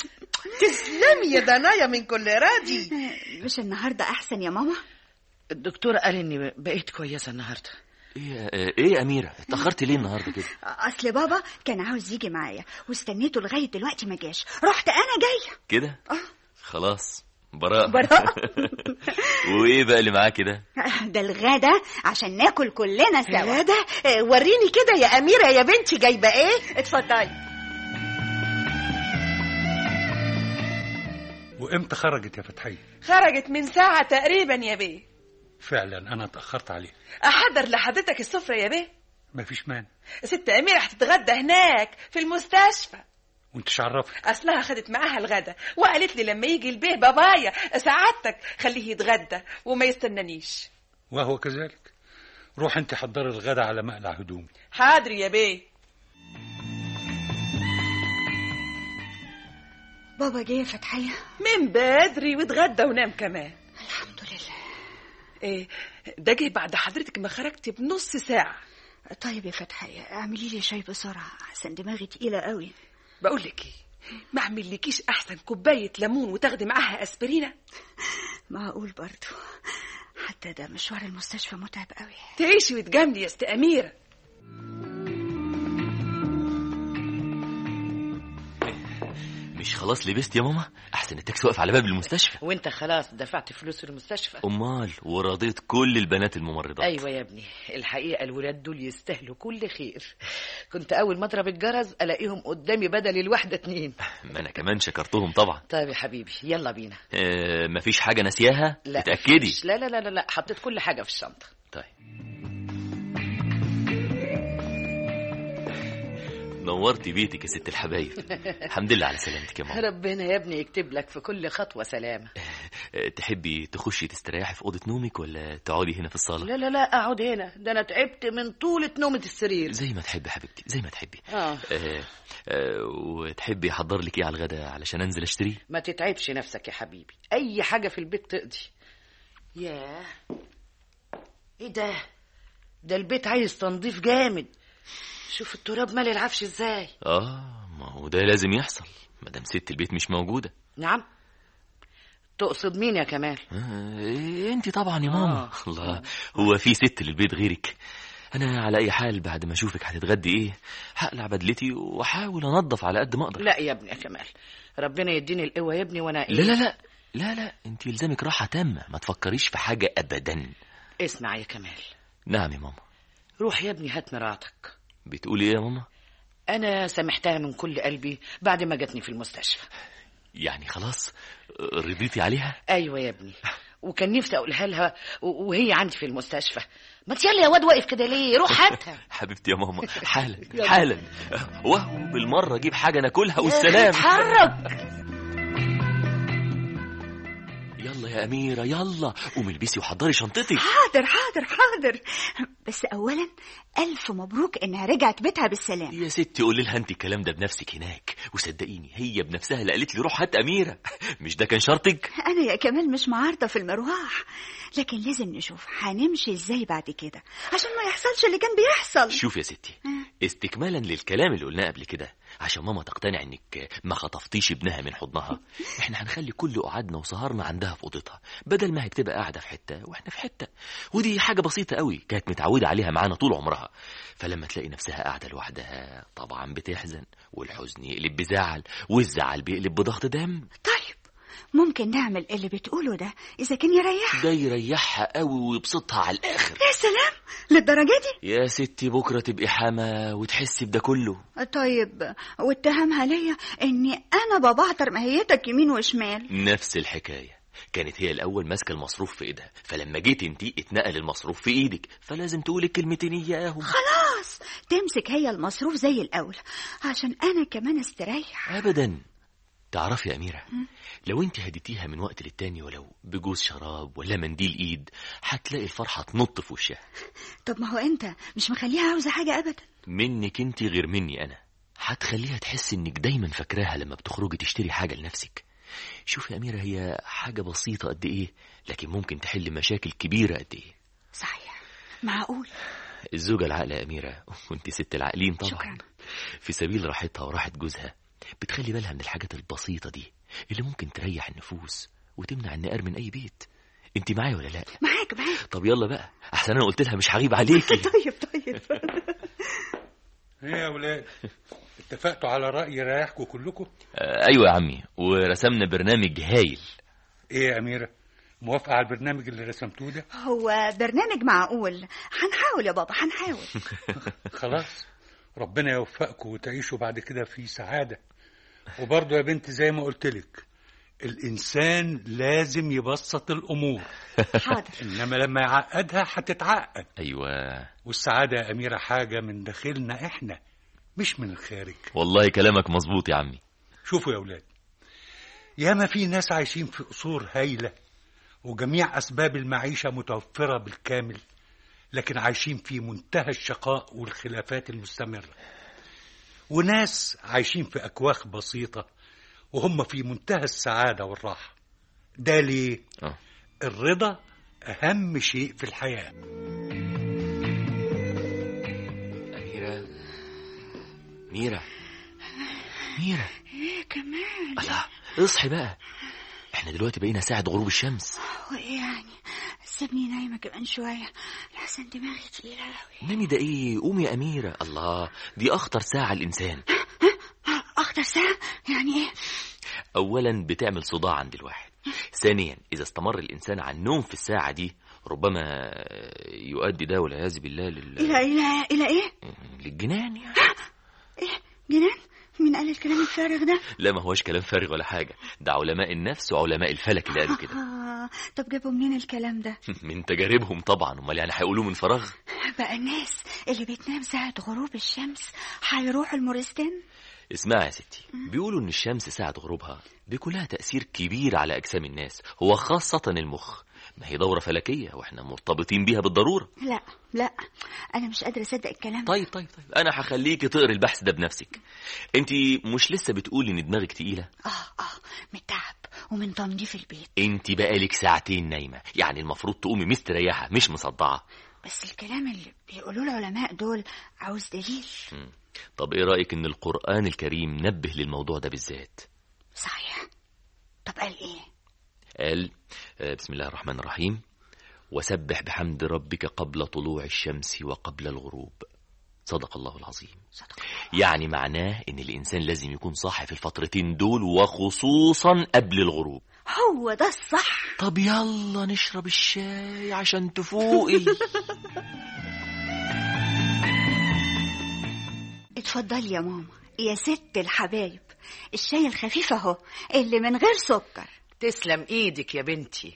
تسلمي يا دنايا من كل راضي مش النهارده احسن يا ماما الدكتور قال اني بقيت كويسه النهارده ايه ايه يا اميره اتاخرتي ليه النهارده كده اصل بابا كان عاوز يجي معايا واستنيته لغايه دلوقتي ما جاش رحت انا جايه كده خلاص براء براء. وايه بقى اللي معاه كده ده الغدا عشان ناكل كلنا سوا غدا آه، وريني كده يا اميره يا بنتي جايبه ايه اتفضلي وامتى خرجت يا فتحية خرجت من ساعة تقريبا يا بيه فعلا انا اتاخرت عليها أحضر لحضرتك السفرة يا بيه مفيش مانع ست أميرة هتتغدى هناك في المستشفى وانت عرفك أصلها خدت معاها الغدا وقالت لي لما يجي البيه بابايا سعادتك خليه يتغدى وما يستنانيش وهو كذلك روح انت حضري الغدا على مقلع هدومي حاضر يا بيه بابا جه يا فتحية من بدري واتغدى ونام كمان الحمد لله ايه ده جه بعد حضرتك ما خرجتي بنص ساعة طيب يا فتحية اعملي لي شاي بسرعة احسن دماغي تقيلة قوي بقول لك ايه ما اعملكيش احسن كوبايه ليمون وتاخدي معاها اسبرينه معقول برضو حتى ده مشوار المستشفى متعب قوي تعيشي وتجاملي يا ست اميره مش خلاص لبست يا ماما احسن التاكسي واقف على باب المستشفى وانت خلاص دفعت فلوس المستشفى امال ورضيت كل البنات الممرضات ايوه يا ابني الحقيقه الولاد دول يستاهلوا كل خير كنت اول ما اضرب الجرس الاقيهم قدامي بدل الواحده اتنين ما انا كمان شكرتهم طبعا طيب يا حبيبي يلا بينا آه مفيش حاجه ناسياها لا اتاكدي مفيش. لا لا لا لا لا حطيت كل حاجه في الشنطه طيب نورتي بيتك يا ست الحبايب الحمد لله على سلامتك يا ماما ربنا يا ابني يكتب لك في كل خطوه سلامه آه، تحبي تخشي تستريحي في اوضه نومك ولا تقعدي هنا في الصاله لا لا لا اقعد هنا ده انا تعبت من طولة نومة السرير زي ما تحبي حبيبتي زي ما تحبي اه آه آه وتحبي احضر لك ايه على الغدا علشان انزل اشتريه ما تتعبش نفسك يا حبيبي اي حاجه في البيت تقضي ياه ايه ده ده البيت عايز تنظيف جامد شوف التراب مالي العفش ازاي اه ما هو ده لازم يحصل ما دام ست البيت مش موجوده نعم تقصد مين يا كمال آه انت طبعا يا ماما آه. الله هو في ست للبيت غيرك انا على اي حال بعد ما اشوفك هتتغدي ايه هقلع بدلتي واحاول انظف على قد ما اقدر لا يا ابني يا كمال ربنا يديني القوه يا ابني وانا لا لا لا لا لا انت يلزمك راحه تامه ما تفكريش في حاجه ابدا اسمع يا كمال نعم يا ماما روح يا ابني هات مراتك بتقولي ايه يا ماما انا سامحتها من كل قلبي بعد ما جاتني في المستشفى يعني خلاص رضيتي عليها ايوه يا ابني وكان نفسي اقولها لها و- وهي عندي في المستشفى ما يلا يا واد واقف كده ليه روح هاتها حبيبتي يا ماما حالا حالا وهو بالمره اجيب حاجه ناكلها والسلام اتحرك يلا يا اميره يلا قومي البسي وحضري شنطتك حاضر حاضر حاضر بس اولا الف مبروك انها رجعت بيتها بالسلام يا ستي قولي لها انت الكلام ده بنفسك هناك وصدقيني هي بنفسها اللي قالت لي روح هات اميره مش ده كان شرطك انا يا كمال مش معارضه في المروح لكن لازم نشوف هنمشي ازاي بعد كده عشان ما يحصلش اللي كان بيحصل شوف يا ستي آه. استكمالا للكلام اللي قلناه قبل كده عشان ماما تقتنع انك ما خطفتيش ابنها من حضنها احنا هنخلي كل قعدنا وسهرنا عندها في اوضتها بدل ما هي بتبقى قاعده في حته واحنا في حته ودي حاجه بسيطه قوي كانت متعوده عليها معانا طول عمرها فلما تلاقي نفسها قاعده لوحدها طبعا بتحزن والحزن يقلب بزعل والزعل بيقلب بضغط دم طيب ممكن نعمل اللي بتقوله ده اذا كان يريح ده يريحها قوي ويبسطها على الاخر يا سلام للدرجه دي يا ستي بكره تبقي حما وتحسي بده كله طيب واتهمها ليا اني انا ببعتر ماهيتك يمين وشمال نفس الحكاية كانت هي الأول ماسكة المصروف في إيدها فلما جيت انتي اتنقل المصروف في إيدك فلازم تقولي كلمتين إياهم خلاص تمسك هي المصروف زي الاول عشان انا كمان استريح أبدا تعرفي يا أميرة لو انت هديتيها من وقت للتاني ولو بجوز شراب ولا منديل إيد هتلاقي الفرحة تنط في وشها طب ما هو انت مش مخليها عاوزه حاجه ابدا منك انت غير مني أنا هتخليها تحس انك دايما فاكراها لما بتخرجي تشتري حاجة لنفسك شوفي يا أميرة هي حاجة بسيطة قد إيه لكن ممكن تحل مشاكل كبيرة قد إيه صحيح معقول الزوجة العاقلة يا أميرة وانت ست العاقلين طبعا شكرا. في سبيل راحتها وراحة جوزها بتخلي بالها من الحاجات البسيطة دي اللي ممكن تريح النفوس وتمنع النقار من أي بيت انت معايا ولا لا معاك معاك طب يلا بقى احسن انا قلت لها مش هغيب عليكي طيب طيب ايه يا ولاد اتفقتوا على رأي يريحكم كلكم آه ايوه يا عمي ورسمنا برنامج هايل ايه يا أميرة موافقة على البرنامج اللي رسمتوه ده هو برنامج معقول هنحاول يا بابا هنحاول خلاص ربنا يوفقكم وتعيشوا بعد كده في سعادة وبرضه يا بنت زي ما قلت لك الإنسان لازم يبسط الأمور حاضر إنما لما يعقدها هتتعقد ايوه والسعادة يا أميرة حاجة من داخلنا إحنا مش من الخارج والله كلامك مظبوط يا عمي شوفوا يا أولاد ياما في ناس عايشين في قصور هايلة وجميع أسباب المعيشة متوفرة بالكامل لكن عايشين في منتهى الشقاء والخلافات المستمرة وناس عايشين في أكواخ بسيطة وهم في منتهى السعادة والراحة ده ليه؟ اه الرضا أهم شيء في الحياة أميرة ميرة ميرة ايه كمان الله اصحي بقى احنا دلوقتي بقينا ساعة غروب الشمس وايه يعني سيبني نايمه كمان شويه لحسن دماغي تقيله قوي نامي ده ايه قومي يا أميرة الله دي أخطر ساعة الإنسان اخطر ساعه يعني ايه اولا بتعمل صداع عند الواحد ثانيا اذا استمر الانسان على النوم في الساعه دي ربما يؤدي ده والعياذ بالله لل... إلى إلى إلى إيه؟ للجنان يعني إيه جنان؟ مين قال الكلام الفارغ ده؟ لا ما هوش كلام فارغ ولا حاجه ده علماء النفس وعلماء الفلك اللي قالوا كده آه طب جابوا منين الكلام ده؟ من تجاربهم طبعا امال يعني هيقولوه من فراغ بقى الناس اللي بتنام ساعة غروب الشمس هيروحوا المورستان؟ اسمعي يا ستي بيقولوا ان الشمس ساعة غروبها بيكون لها تأثير كبير على أجسام الناس هو خاصة المخ ما هي دورة فلكية واحنا مرتبطين بيها بالضرورة لا لا أنا مش قادرة أصدق الكلام ده طيب طيب طيب انا هخليكي تقري البحث ده بنفسك انت مش لسه بتقولي ان دماغك تقيلة آه آه من تعب ومن تنظيف البيت انت بقالك ساعتين نايمة يعني المفروض تقومي مستريحة مش مصدعة بس الكلام اللي بيقولوه العلماء دول عاوز دليل مم. طب ايه رأيك ان القرآن الكريم نبه للموضوع ده بالذات صحيح طب قال إيه؟ قال آه، بسم الله الرحمن الرحيم وسبح بحمد ربك قبل طلوع الشمس وقبل الغروب صدق الله العظيم صدق يعني معناه ان الانسان لازم يكون صاحي في الفترتين دول وخصوصا قبل الغروب هو ده الصح طب يلا نشرب الشاي عشان تفوقي اتفضلي يا ماما يا ست الحبايب الشاي الخفيف اهو اللي من غير سكر تسلم ايدك يا بنتي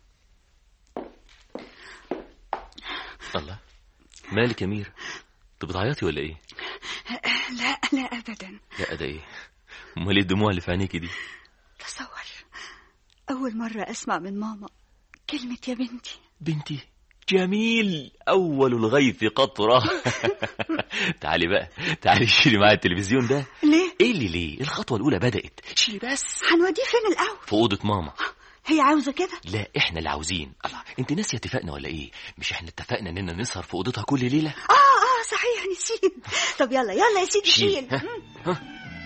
الله مالك يا مير انت بتعيطي ولا ايه لا لا ابدا لا ده ايه امال ايه الدموع اللي في عينيكي دي تصور اول مره اسمع من ماما كلمه يا بنتي بنتي جميل أول الغيث قطرة تعالي بقى تعالي شيلي معايا التلفزيون ده ليه ايه اللي ليه الخطوة الأولى بدأت شيلي بس هنوديه فين الاول في أوضة ماما هي عاوزه كده لا احنا اللي عاوزين الله انت ناسيه اتفقنا ولا ايه مش احنا اتفقنا اننا نسهر في اوضتها كل ليله اه اه صحيح نسيت طب يلا يلا يا سيدي شيل. شيل ها؟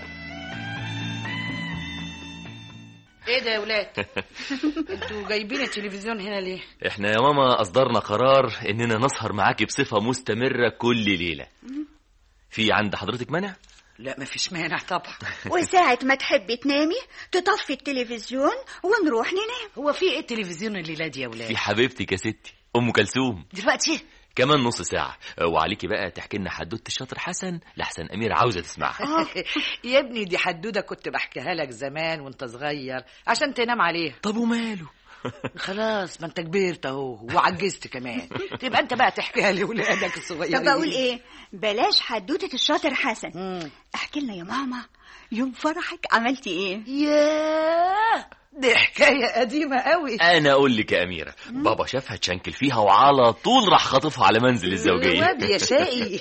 ايه ده يا ولاد انتوا جايبين التلفزيون هنا ليه احنا يا ماما اصدرنا قرار اننا نسهر معاكي بصفه مستمره كل ليله في عند حضرتك مانع لا مفيش مانع طبعا وساعة ما تحبي تنامي تطفي التلفزيون ونروح ننام هو في ايه التلفزيون الليله دي يا في ولاد حبيبتك يا ستي ام كلثوم دلوقتي كمان نص ساعه وعليكي بقى تحكي لنا حدوته الشاطر حسن لحسن امير عاوزه تسمعها يا ابني دي حدوده كنت بحكيها لك زمان وانت صغير عشان تنام عليها طب وماله خلاص ما انت كبرت اهو وعجزت كمان تبقى انت بقى تحكيها لاولادك الصغيرين طب اقول ايه بلاش حدوتة الشاطر حسن مم. احكي لنا يا ماما يوم فرحك عملتي ايه ياه دي حكايه قديمه قوي انا اقول لك يا اميره بابا شافها تشنكل فيها وعلى طول راح خاطفها على منزل الزوجيه واد يا شقي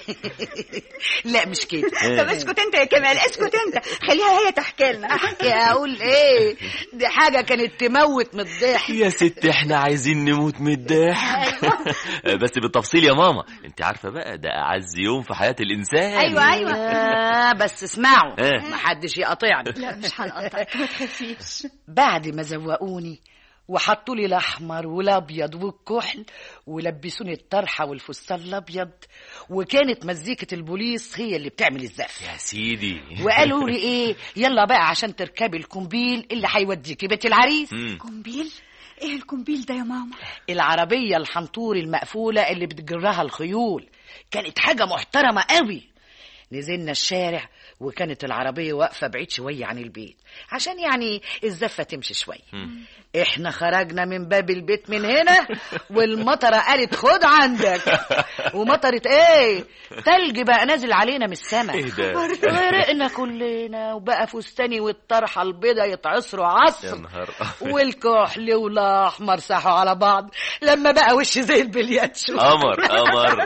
لا مش كده طب اسكت انت يا كمال اسكت انت خليها هي تحكي لنا احكي اقول ايه دي حاجه كانت تموت من الضحك يا ست احنا عايزين نموت من الضحك بس بالتفصيل يا ماما انت عارفه بقى ده اعز يوم في حياه الانسان ايوه ايوه آه بس اسمعوا إيه؟ محدش يقاطعني لا مش هنقطعك ما تخافيش بعد ما زوقوني وحطوا لي الاحمر والابيض والكحل ولبسوني الطرحه والفستان الابيض وكانت مزيكه البوليس هي اللي بتعمل الزقف يا سيدي وقالوا لي ايه يلا بقى عشان تركبي الكومبيل اللي هيوديكي بيت العريس مم. كومبيل ايه الكومبيل ده يا ماما العربيه الحنطور المقفوله اللي بتجرها الخيول كانت حاجه محترمه قوي نزلنا الشارع وكانت العربية واقفة بعيد شوية عن البيت عشان يعني الزفة تمشي شوية مم. احنا خرجنا من باب البيت من هنا والمطرة قالت خد عندك ومطرت ايه تلج بقى نازل علينا من السماء ايه ده غرقنا كلنا وبقى فستاني والطرحة البيضة يطعصروا يا عصر نهار والكحل والاحمر ساحوا على بعض لما بقى وشي زي البلياتشو قمر قمر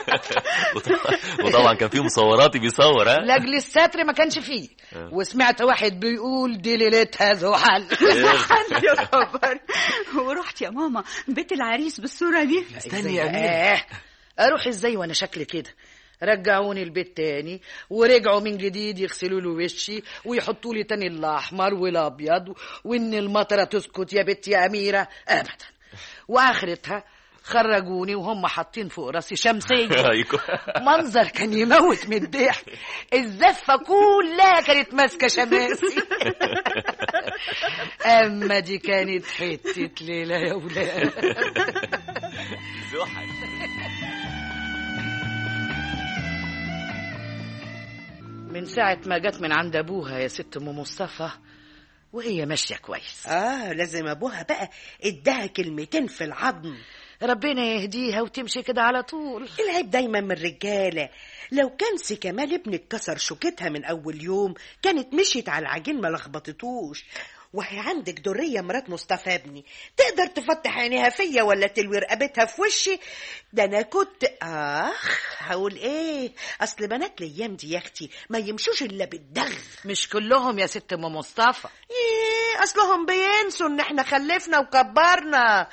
وط- وطبعا كان في مصوراتي بيصور ها لاجل الستر ما كانش فيه وسمعت واحد بيقول دي ليلتها زحل يا خبر ورحت يا ماما بيت العريس بالصورة دي استني يا إزاي أمير. بقى؟ اروح ازاي وانا شكلي كده رجعوني البيت تاني ورجعوا من جديد يغسلوا له وشي ويحطوا لي تاني الاحمر والابيض وان المطره تسكت يا بنت يا اميره ابدا واخرتها خرجوني وهم حاطين فوق راسي شمسيه أيكو. منظر كان يموت من الضحك الزفه كلها كانت ماسكه شماسي اما دي كانت حته ليله يا ولاد زحل من ساعه ما جت من عند ابوها يا ست ام مصطفى وهي ماشيه كويس اه لازم ابوها بقى اداها كلمتين في العظم ربنا يهديها وتمشي كده على طول العيب دايما من الرجاله لو كان سي كمال ابنك كسر شوكتها من اول يوم كانت مشيت على العجين ما لخبطتوش وهي عندك درية مرات مصطفى ابني تقدر تفتح عينيها فيا ولا تلوي رقبتها في وشي ده انا كنت اخ هقول ايه اصل بنات الايام دي يا اختي ما يمشوش الا بالدغ مش كلهم يا ست ام مصطفى ايه اصلهم بينسوا ان احنا خلفنا وكبرنا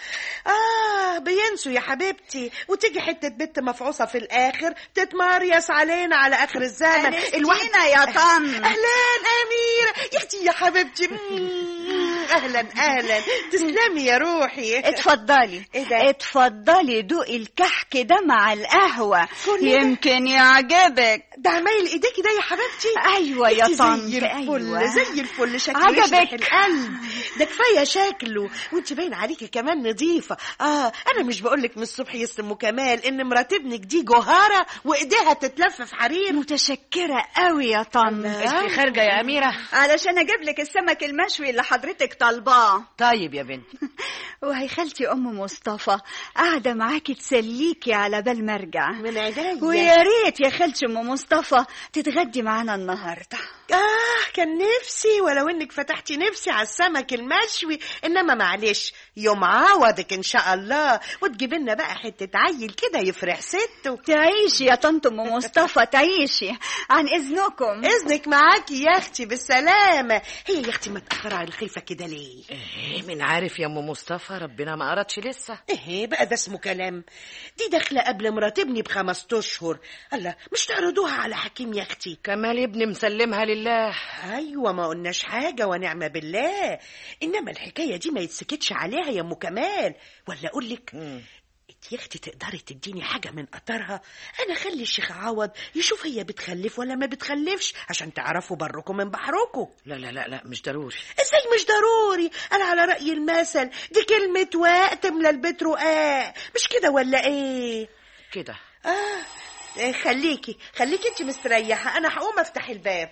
اه بينسوا يا حبيبتي وتيجي حته بنت مفعوصه في الاخر تتمريس علينا على اخر الزمن الوحدة يا طن اهلا اميره يا اختي يا حبيبتي مم، اهلا اهلا تسلمي يا روحي اتفضلي إيه ده؟ اتفضلي دوقي الكحك ده مع القهوة كل ده؟ يمكن يعجبك ده عمايل ايديكي ده يا حبيبتي ايوه يا انت طنط زي الفل ايوه زي الفل شكله عجبك؟ يشرح القلب ده كفايه شكله وانت باين عليكي كمان نظيفه اه انا مش بقول لك من الصبح يا ام كمال ان مرات ابنك دي جوهره وايديها تتلف في حرير متشكرة قوي يا طن انت خارجه يا اميره علشان اجيب لك السمك المشوي اللي حضرتك طالباه طيب يا بنت وهي خالتي ام مصطفى قاعده معاكي تسليكي على بال ما ارجع من عينيا ويا ريت يا خالتي ام مصطفى تتغدي معانا النهارده آه كان نفسي ولو إنك فتحتي نفسي على السمك المشوي إنما معلش يوم عوضك إن شاء الله وتجيب لنا بقى حتة عيل كده يفرح سته تعيشي يا طنط ام مصطفى تعيشي عن اذنكم إذنك معاكي يا أختي بالسلامة هي يا أختي متأخرة على الخلفة كده ليه؟ ايه من عارف يا ام مصطفى ربنا ما قرتش لسه إيه بقى ده اسمه كلام دي داخلة قبل مرات ابني بخمس أشهر الله مش تعرضوها على حكيم يا أختي كمال ابني مسلمها لله ايوه ما قلناش حاجه ونعم بالله انما الحكايه دي ما يتسكتش عليها يا ام كمال ولا اقول لك انت يا اختي تقدري تديني حاجه من قطرها انا خلي الشيخ عوض يشوف هي بتخلف ولا ما بتخلفش عشان تعرفوا بركم من بحركم لا لا لا لا مش ضروري ازاي مش ضروري انا على راي المثل دي كلمه وقت تملى البيت رقاق مش كده ولا ايه كده اه إيه، خليكي خليكي انت مستريحه انا هقوم افتح الباب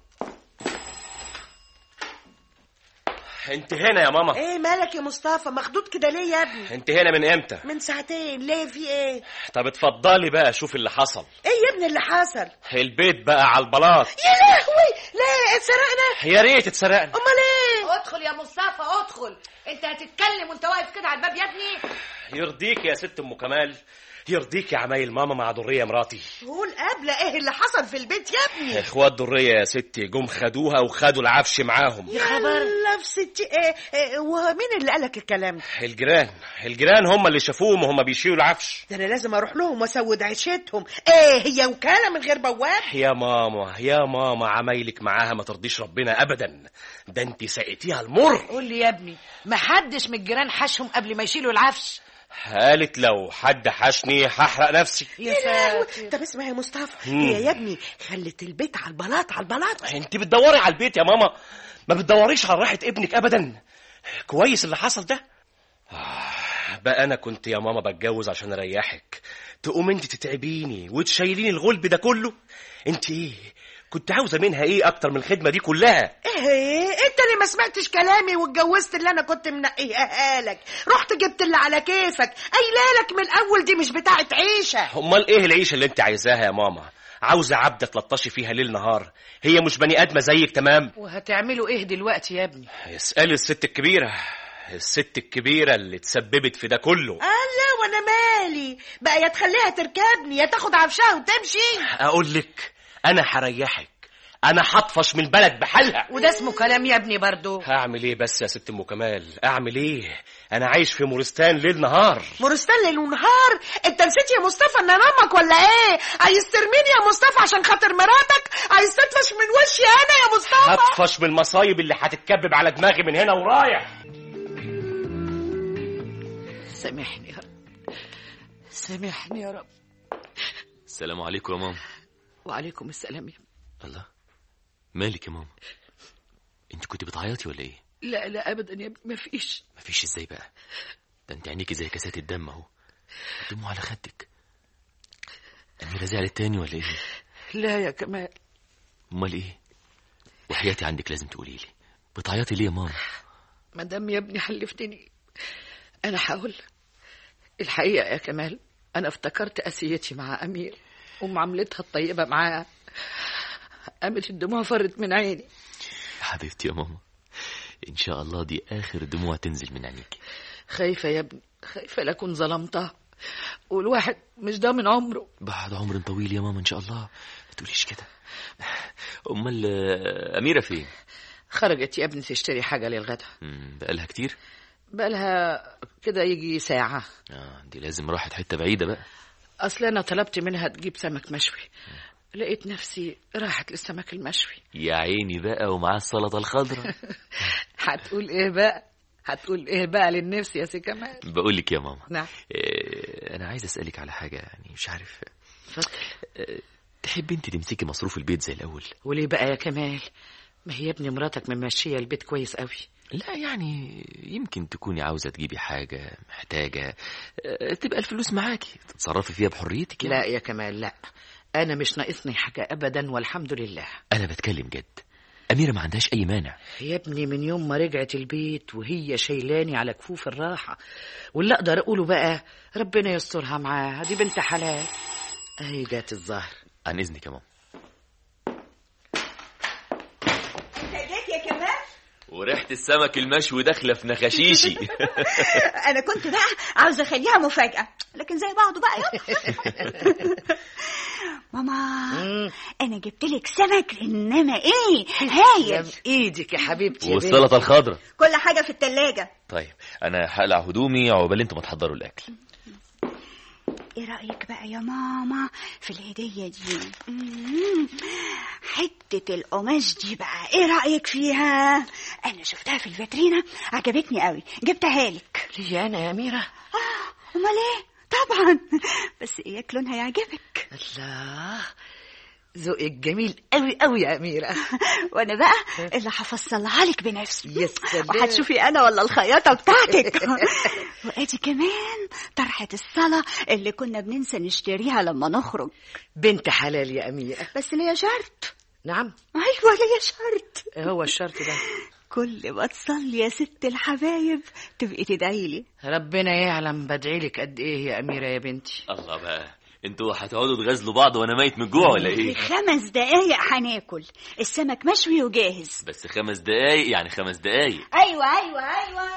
انت هنا يا ماما ايه مالك يا مصطفى مخدود كده ليه يا ابني انت هنا من امتى من ساعتين ليه في ايه طب اتفضلي بقى شوف اللي حصل ايه يا ابني اللي حصل البيت بقى على البلاط يا لهوي لا اتسرقنا يا ريت اتسرقنا امال ايه ادخل يا مصطفى ادخل انت هتتكلم وانت واقف كده على الباب يا ابني يرضيك يا ست ام كمال يرضيك يا عمايل ماما مع دريه مراتي قول قبل ايه اللي حصل في البيت يا ابني اخوات دريه يا ستي جم خدوها وخدوا العفش معاهم يا خبر في ستي ايه, إيه ومين اللي قالك الكلام ده الجيران الجيران هم اللي شافوهم وهم بيشيلوا العفش ده انا لازم اروح لهم واسود عيشتهم ايه هي وكاله من غير بواب يا ماما يا ماما عمايلك معاها ما ترضيش ربنا ابدا ده انت سقيتيها المر قول لي يا ابني ما حدش من الجيران حشهم قبل ما يشيلوا العفش قالت لو حد حشني هحرق نفسي يا لهوي. ساتر طب اسمع يا مصطفى مم. هي يا ابني خلت البيت على البلاط على البلاط انت بتدوري على البيت يا ماما ما بتدوريش على راحة ابنك ابدا كويس اللي حصل ده آه، بقى انا كنت يا ماما بتجوز عشان اريحك تقوم انت تتعبيني وتشيليني الغلب ده كله انت ايه كنت عاوزه منها ايه اكتر من الخدمه دي كلها ايه انت اللي ما سمعتش كلامي واتجوزت اللي انا كنت منقيها لك رحت جبت اللي على كيفك قايله لك من الاول دي مش بتاعت عيشه امال ايه العيشه اللي انت عايزاها يا ماما عاوزه عبده تلطشي فيها ليل نهار هي مش بني ادمه زيك تمام وهتعملوا ايه دلوقتي يا ابني اسالي الست الكبيره الست الكبيره اللي تسببت في ده كله الله وانا مالي بقى يا تخليها تركبني يا تاخد عفشها وتمشي اقول لك انا هريحك انا هطفش من البلد بحالها وده اسمه كلام يا ابني برضو هعمل ايه بس يا ست ام كمال اعمل ايه انا عايش في مورستان ليل نهار مرستان ليل ونهار انت نسيت يا مصطفى ان انا امك ولا ايه عايز ترميني يا مصطفى عشان خاطر مراتك عايز تطفش من وشي انا يا مصطفى هطفش من المصايب اللي هتتكبب على دماغي من هنا ورايح سامحني يا رب سامحني يا رب السلام عليكم يا ماما وعليكم السلام يا الله مالك يا ماما انت كنت بتعيطي ولا ايه لا لا ابدا يا ابني مفيش مفيش ازاي بقى ده انت عينيكي زي كاسات الدم اهو دموع على خدك أميرة زعلت تاني ولا ايه لا يا كمال امال ايه وحياتي عندك لازم تقولي لي بتعيطي ليه يا ماما ما دام يا ابني حلفتني انا هقول لك. الحقيقه يا كمال انا افتكرت اسيتي مع امير ومعاملتها الطيبه معاه قامت الدموع فرت من عيني يا حبيبتي يا ماما ان شاء الله دي اخر دموع تنزل من عينيكي خايفه يا ابني خايفه لا اكون ظلمتها والواحد مش ضامن عمره بعد عمر طويل يا ماما ان شاء الله ما تقوليش كده امال آه، اميره فين خرجت يا ابني تشتري حاجه للغدا مم، بقالها كتير بقالها كده يجي ساعه اه دي لازم راحت حته بعيده بقى اصل انا طلبت منها تجيب سمك مشوي لقيت نفسي راحت للسمك المشوي يا عيني بقى ومعاه السلطه الخضراء هتقول ايه بقى هتقول ايه بقى للنفس يا سي كمال بقول لك يا ماما نعم آه، انا عايز اسالك على حاجه يعني مش عارف اتفضل آه، تحبي انت تمسكي مصروف البيت زي الاول وليه بقى يا كمال ما هي يا ابني مراتك ممشيه البيت كويس قوي لا يعني يمكن تكوني عاوزه تجيبي حاجه محتاجه آه، تبقى الفلوس معاكي تتصرفي فيها بحريتك يعني. لا يا كمال لا انا مش ناقصني حاجه ابدا والحمد لله انا بتكلم جد اميره ما عندهاش اي مانع يا ابني من يوم ما رجعت البيت وهي شايلاني على كفوف الراحه واللي اقدر اقوله بقى ربنا يسترها معاها دي بنت حلال اهي جات الظهر عن اذنك يا ماما جيت يا كمال وريحه السمك المشوي داخله في نخاشيشي انا كنت بقى عاوزه اخليها مفاجاه لكن زي بعضه بقى يلا ماما انا جبت لك سمك انما ايه هايل يا ايدك يا حبيبتي يا بنتي. والسلطه الخضراء كل حاجه في التلاجة طيب انا هقلع هدومي عقبال انتوا ما تحضروا الاكل ايه رايك بقى يا ماما في الهديه دي مم. حته القماش دي بقى ايه رايك فيها انا شفتها في الفاترينا عجبتني قوي جبتها لك ليه انا يا اميره اه امال ايه طبعا بس اياك لونها يعجبك الله ذوقك جميل قوي قوي يا اميره وانا بقى اللي هفصلها لك بنفسي يا سلام. وهتشوفي انا ولا الخياطه بتاعتك وادي كمان طرحه الصلاه اللي كنا بننسى نشتريها لما نخرج بنت حلال يا اميره بس ليا شرط نعم ايوه ليا شرط إيه هو الشرط ده كل ما تصلي يا ست الحبايب تبقي تدعي لي ربنا يعلم بدعي لك قد ايه يا اميره يا بنتي الله بقى انتوا هتقعدوا تغزلوا بعض وانا ميت من الجوع ولا في ايه خمس دقايق هناكل السمك مشوي وجاهز بس خمس دقايق يعني خمس دقايق ايوه ايوه ايوه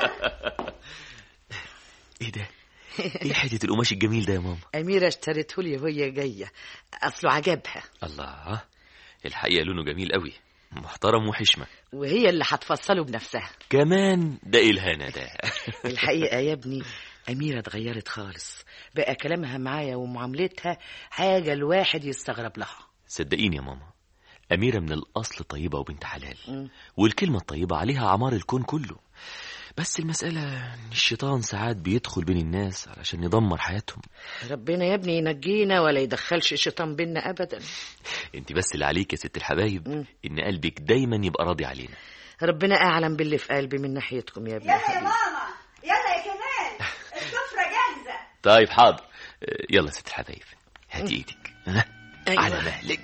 ايه ده ايه حته القماش الجميل ده يا ماما اميره اشترته لي وهي جايه اصله عجبها الله الحقيقه لونه جميل قوي محترم وحشمه وهي اللي هتفصله بنفسها كمان ده ايه الهنا ده الحقيقه يا ابني اميره اتغيرت خالص بقى كلامها معايا ومعاملتها حاجه الواحد يستغرب لها صدقيني يا ماما أميرة من الأصل طيبة وبنت حلال مم. والكلمة الطيبة عليها عمار الكون كله بس المسألة إن الشيطان ساعات بيدخل بين الناس علشان يدمر حياتهم ربنا يا ابني ينجينا ولا يدخلش الشيطان بينا ابدا انت بس اللي عليك يا ست الحبايب مم. ان قلبك دايما يبقى راضي علينا ربنا اعلم باللي في قلبي من ناحيتكم يا ابني يلا يا ماما يلا يا كمال السفره جاهزه طيب حاضر آه، يلا يا ست الحبايب هاتي ايدك ها؟ أيوة. على مهلك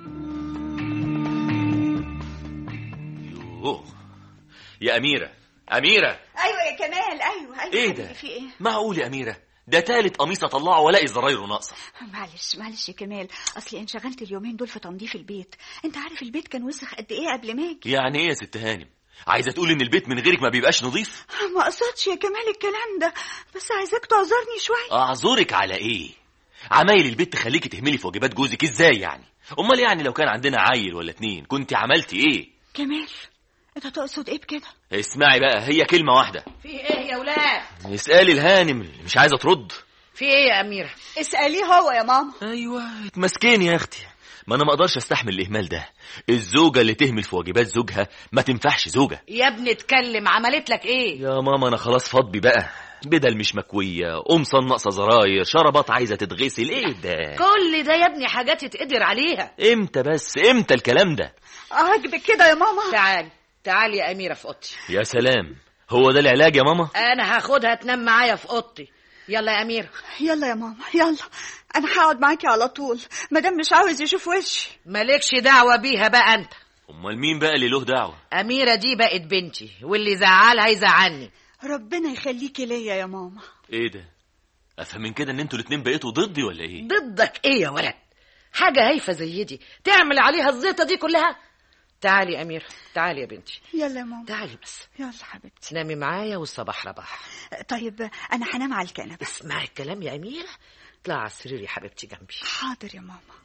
يوه يا أميرة أميرة ايوه يا كمال ايوه ايوه ايه حبيبي، ده في ايه معقول يا أميرة ده تالت قميص اطلعه والاقي زرايره ناقصه معلش معلش يا كمال اصلي انشغلت اليومين دول في تنظيف البيت انت عارف البيت كان وسخ قد ايه قبل ما اجي يعني ايه يا ست هانم عايزه تقول ان البيت من غيرك ما بيبقاش نظيف ما قصدش يا كمال الكلام ده بس عايزاك تعذرني شويه اعذرك على ايه عمايل البيت تخليكي تهملي في واجبات جوزك ازاي يعني امال يعني لو كان عندنا عيل ولا اتنين كنت عملتي ايه كمال انت تقصد ايه بكده اسمعي بقى هي كلمه واحده في ايه يا ولاد اسالي الهانم اللي مش عايزه ترد في ايه يا اميره اساليه هو يا ماما ايوه اتمسكيني يا اختي ما انا ما اقدرش استحمل الاهمال ده الزوجه اللي تهمل في واجبات زوجها ما تنفعش زوجه يا ابني اتكلم عملت لك ايه يا ماما انا خلاص فاضي بقى بدل مش مكويه قمصان ناقصه زراير شربات عايزه تتغسل ايه ده كل ده يا ابني حاجات يتقدر عليها امتى بس امتى الكلام ده عاجبك كده يا ماما تعالي تعالي يا اميره في اوضتي يا سلام هو ده العلاج يا ماما انا هاخدها تنام معايا في اوضتي يلا يا اميره يلا يا ماما يلا انا هقعد معاكي على طول مادام مش عاوز يشوف وشي مالكش دعوه بيها بقى انت امال مين بقى اللي له دعوه اميره دي بقت بنتي واللي زعلها يزعلني ربنا يخليكي ليا يا ماما ايه ده افهم من كده ان انتوا الاتنين بقيتوا ضدي ولا ايه ضدك ايه يا ولد حاجه هايفه زي دي تعمل عليها الزيطه دي كلها تعالي يا اميره تعالي يا بنتي يلا يا ماما تعالي بس يلا حبيبتي نامي معايا والصباح رباح طيب انا هنام على الكنبه اسمعي الكلام يا اميره اطلعي على السرير يا حبيبتي جنبي حاضر يا ماما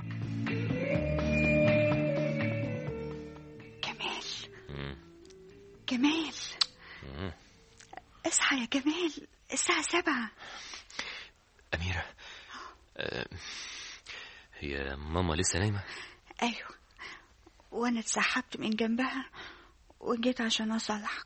كمال مم. كمال مم. اصحى يا كمال الساعة سبعة اميره أه هي ماما لسه نايمه أيوة وأنا اتسحبت من جنبها وجيت عشان أصالحك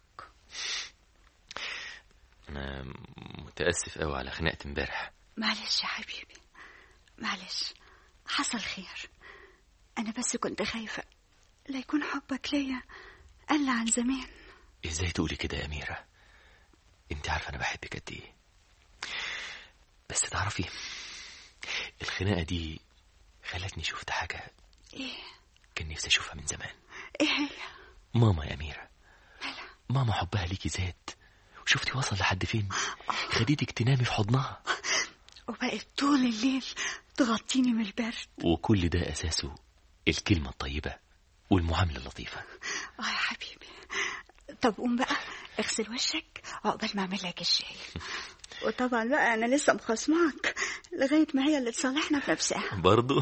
انا متاسف قوي على خناقه امبارح معلش يا حبيبي معلش حصل خير أنا بس كنت خايفة لا يكون حبك ليا قل عن زمان ازاي تقولي كده يا اميره انت عارفه انا بحبك قد ايه بس تعرفي الخناقه دي خلتني شفت حاجه إيه كان نفسي اشوفها من زمان إيه هي ماما يا اميره ماما حبها ليكي زاد وشفتي وصل لحد فين خديتك تنامي في حضنها وبقت طول الليل تغطيني من البرد وكل ده اساسه الكلمه الطيبه والمعامله اللطيفه اه يا حبيبي طب قوم بقى اغسل وشك عقبال ما اعمل لك الشاي وطبعا بقى انا لسه مخصماك لغايه ما هي اللي تصالحنا في نفسها برضو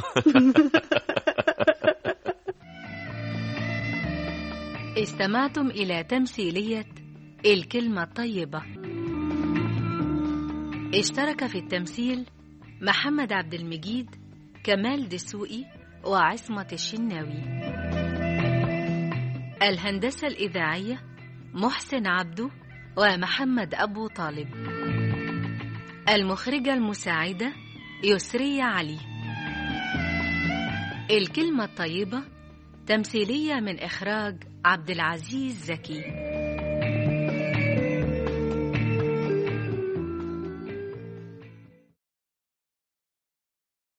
استمعتم إلى تمثيلية الكلمة الطيبة اشترك في التمثيل محمد عبد المجيد كمال دسوقي وعصمة الشناوي الهندسة الإذاعية محسن عبده ومحمد أبو طالب المخرجة المساعدة يسرية علي الكلمة الطيبة تمثيلية من إخراج عبد العزيز زكي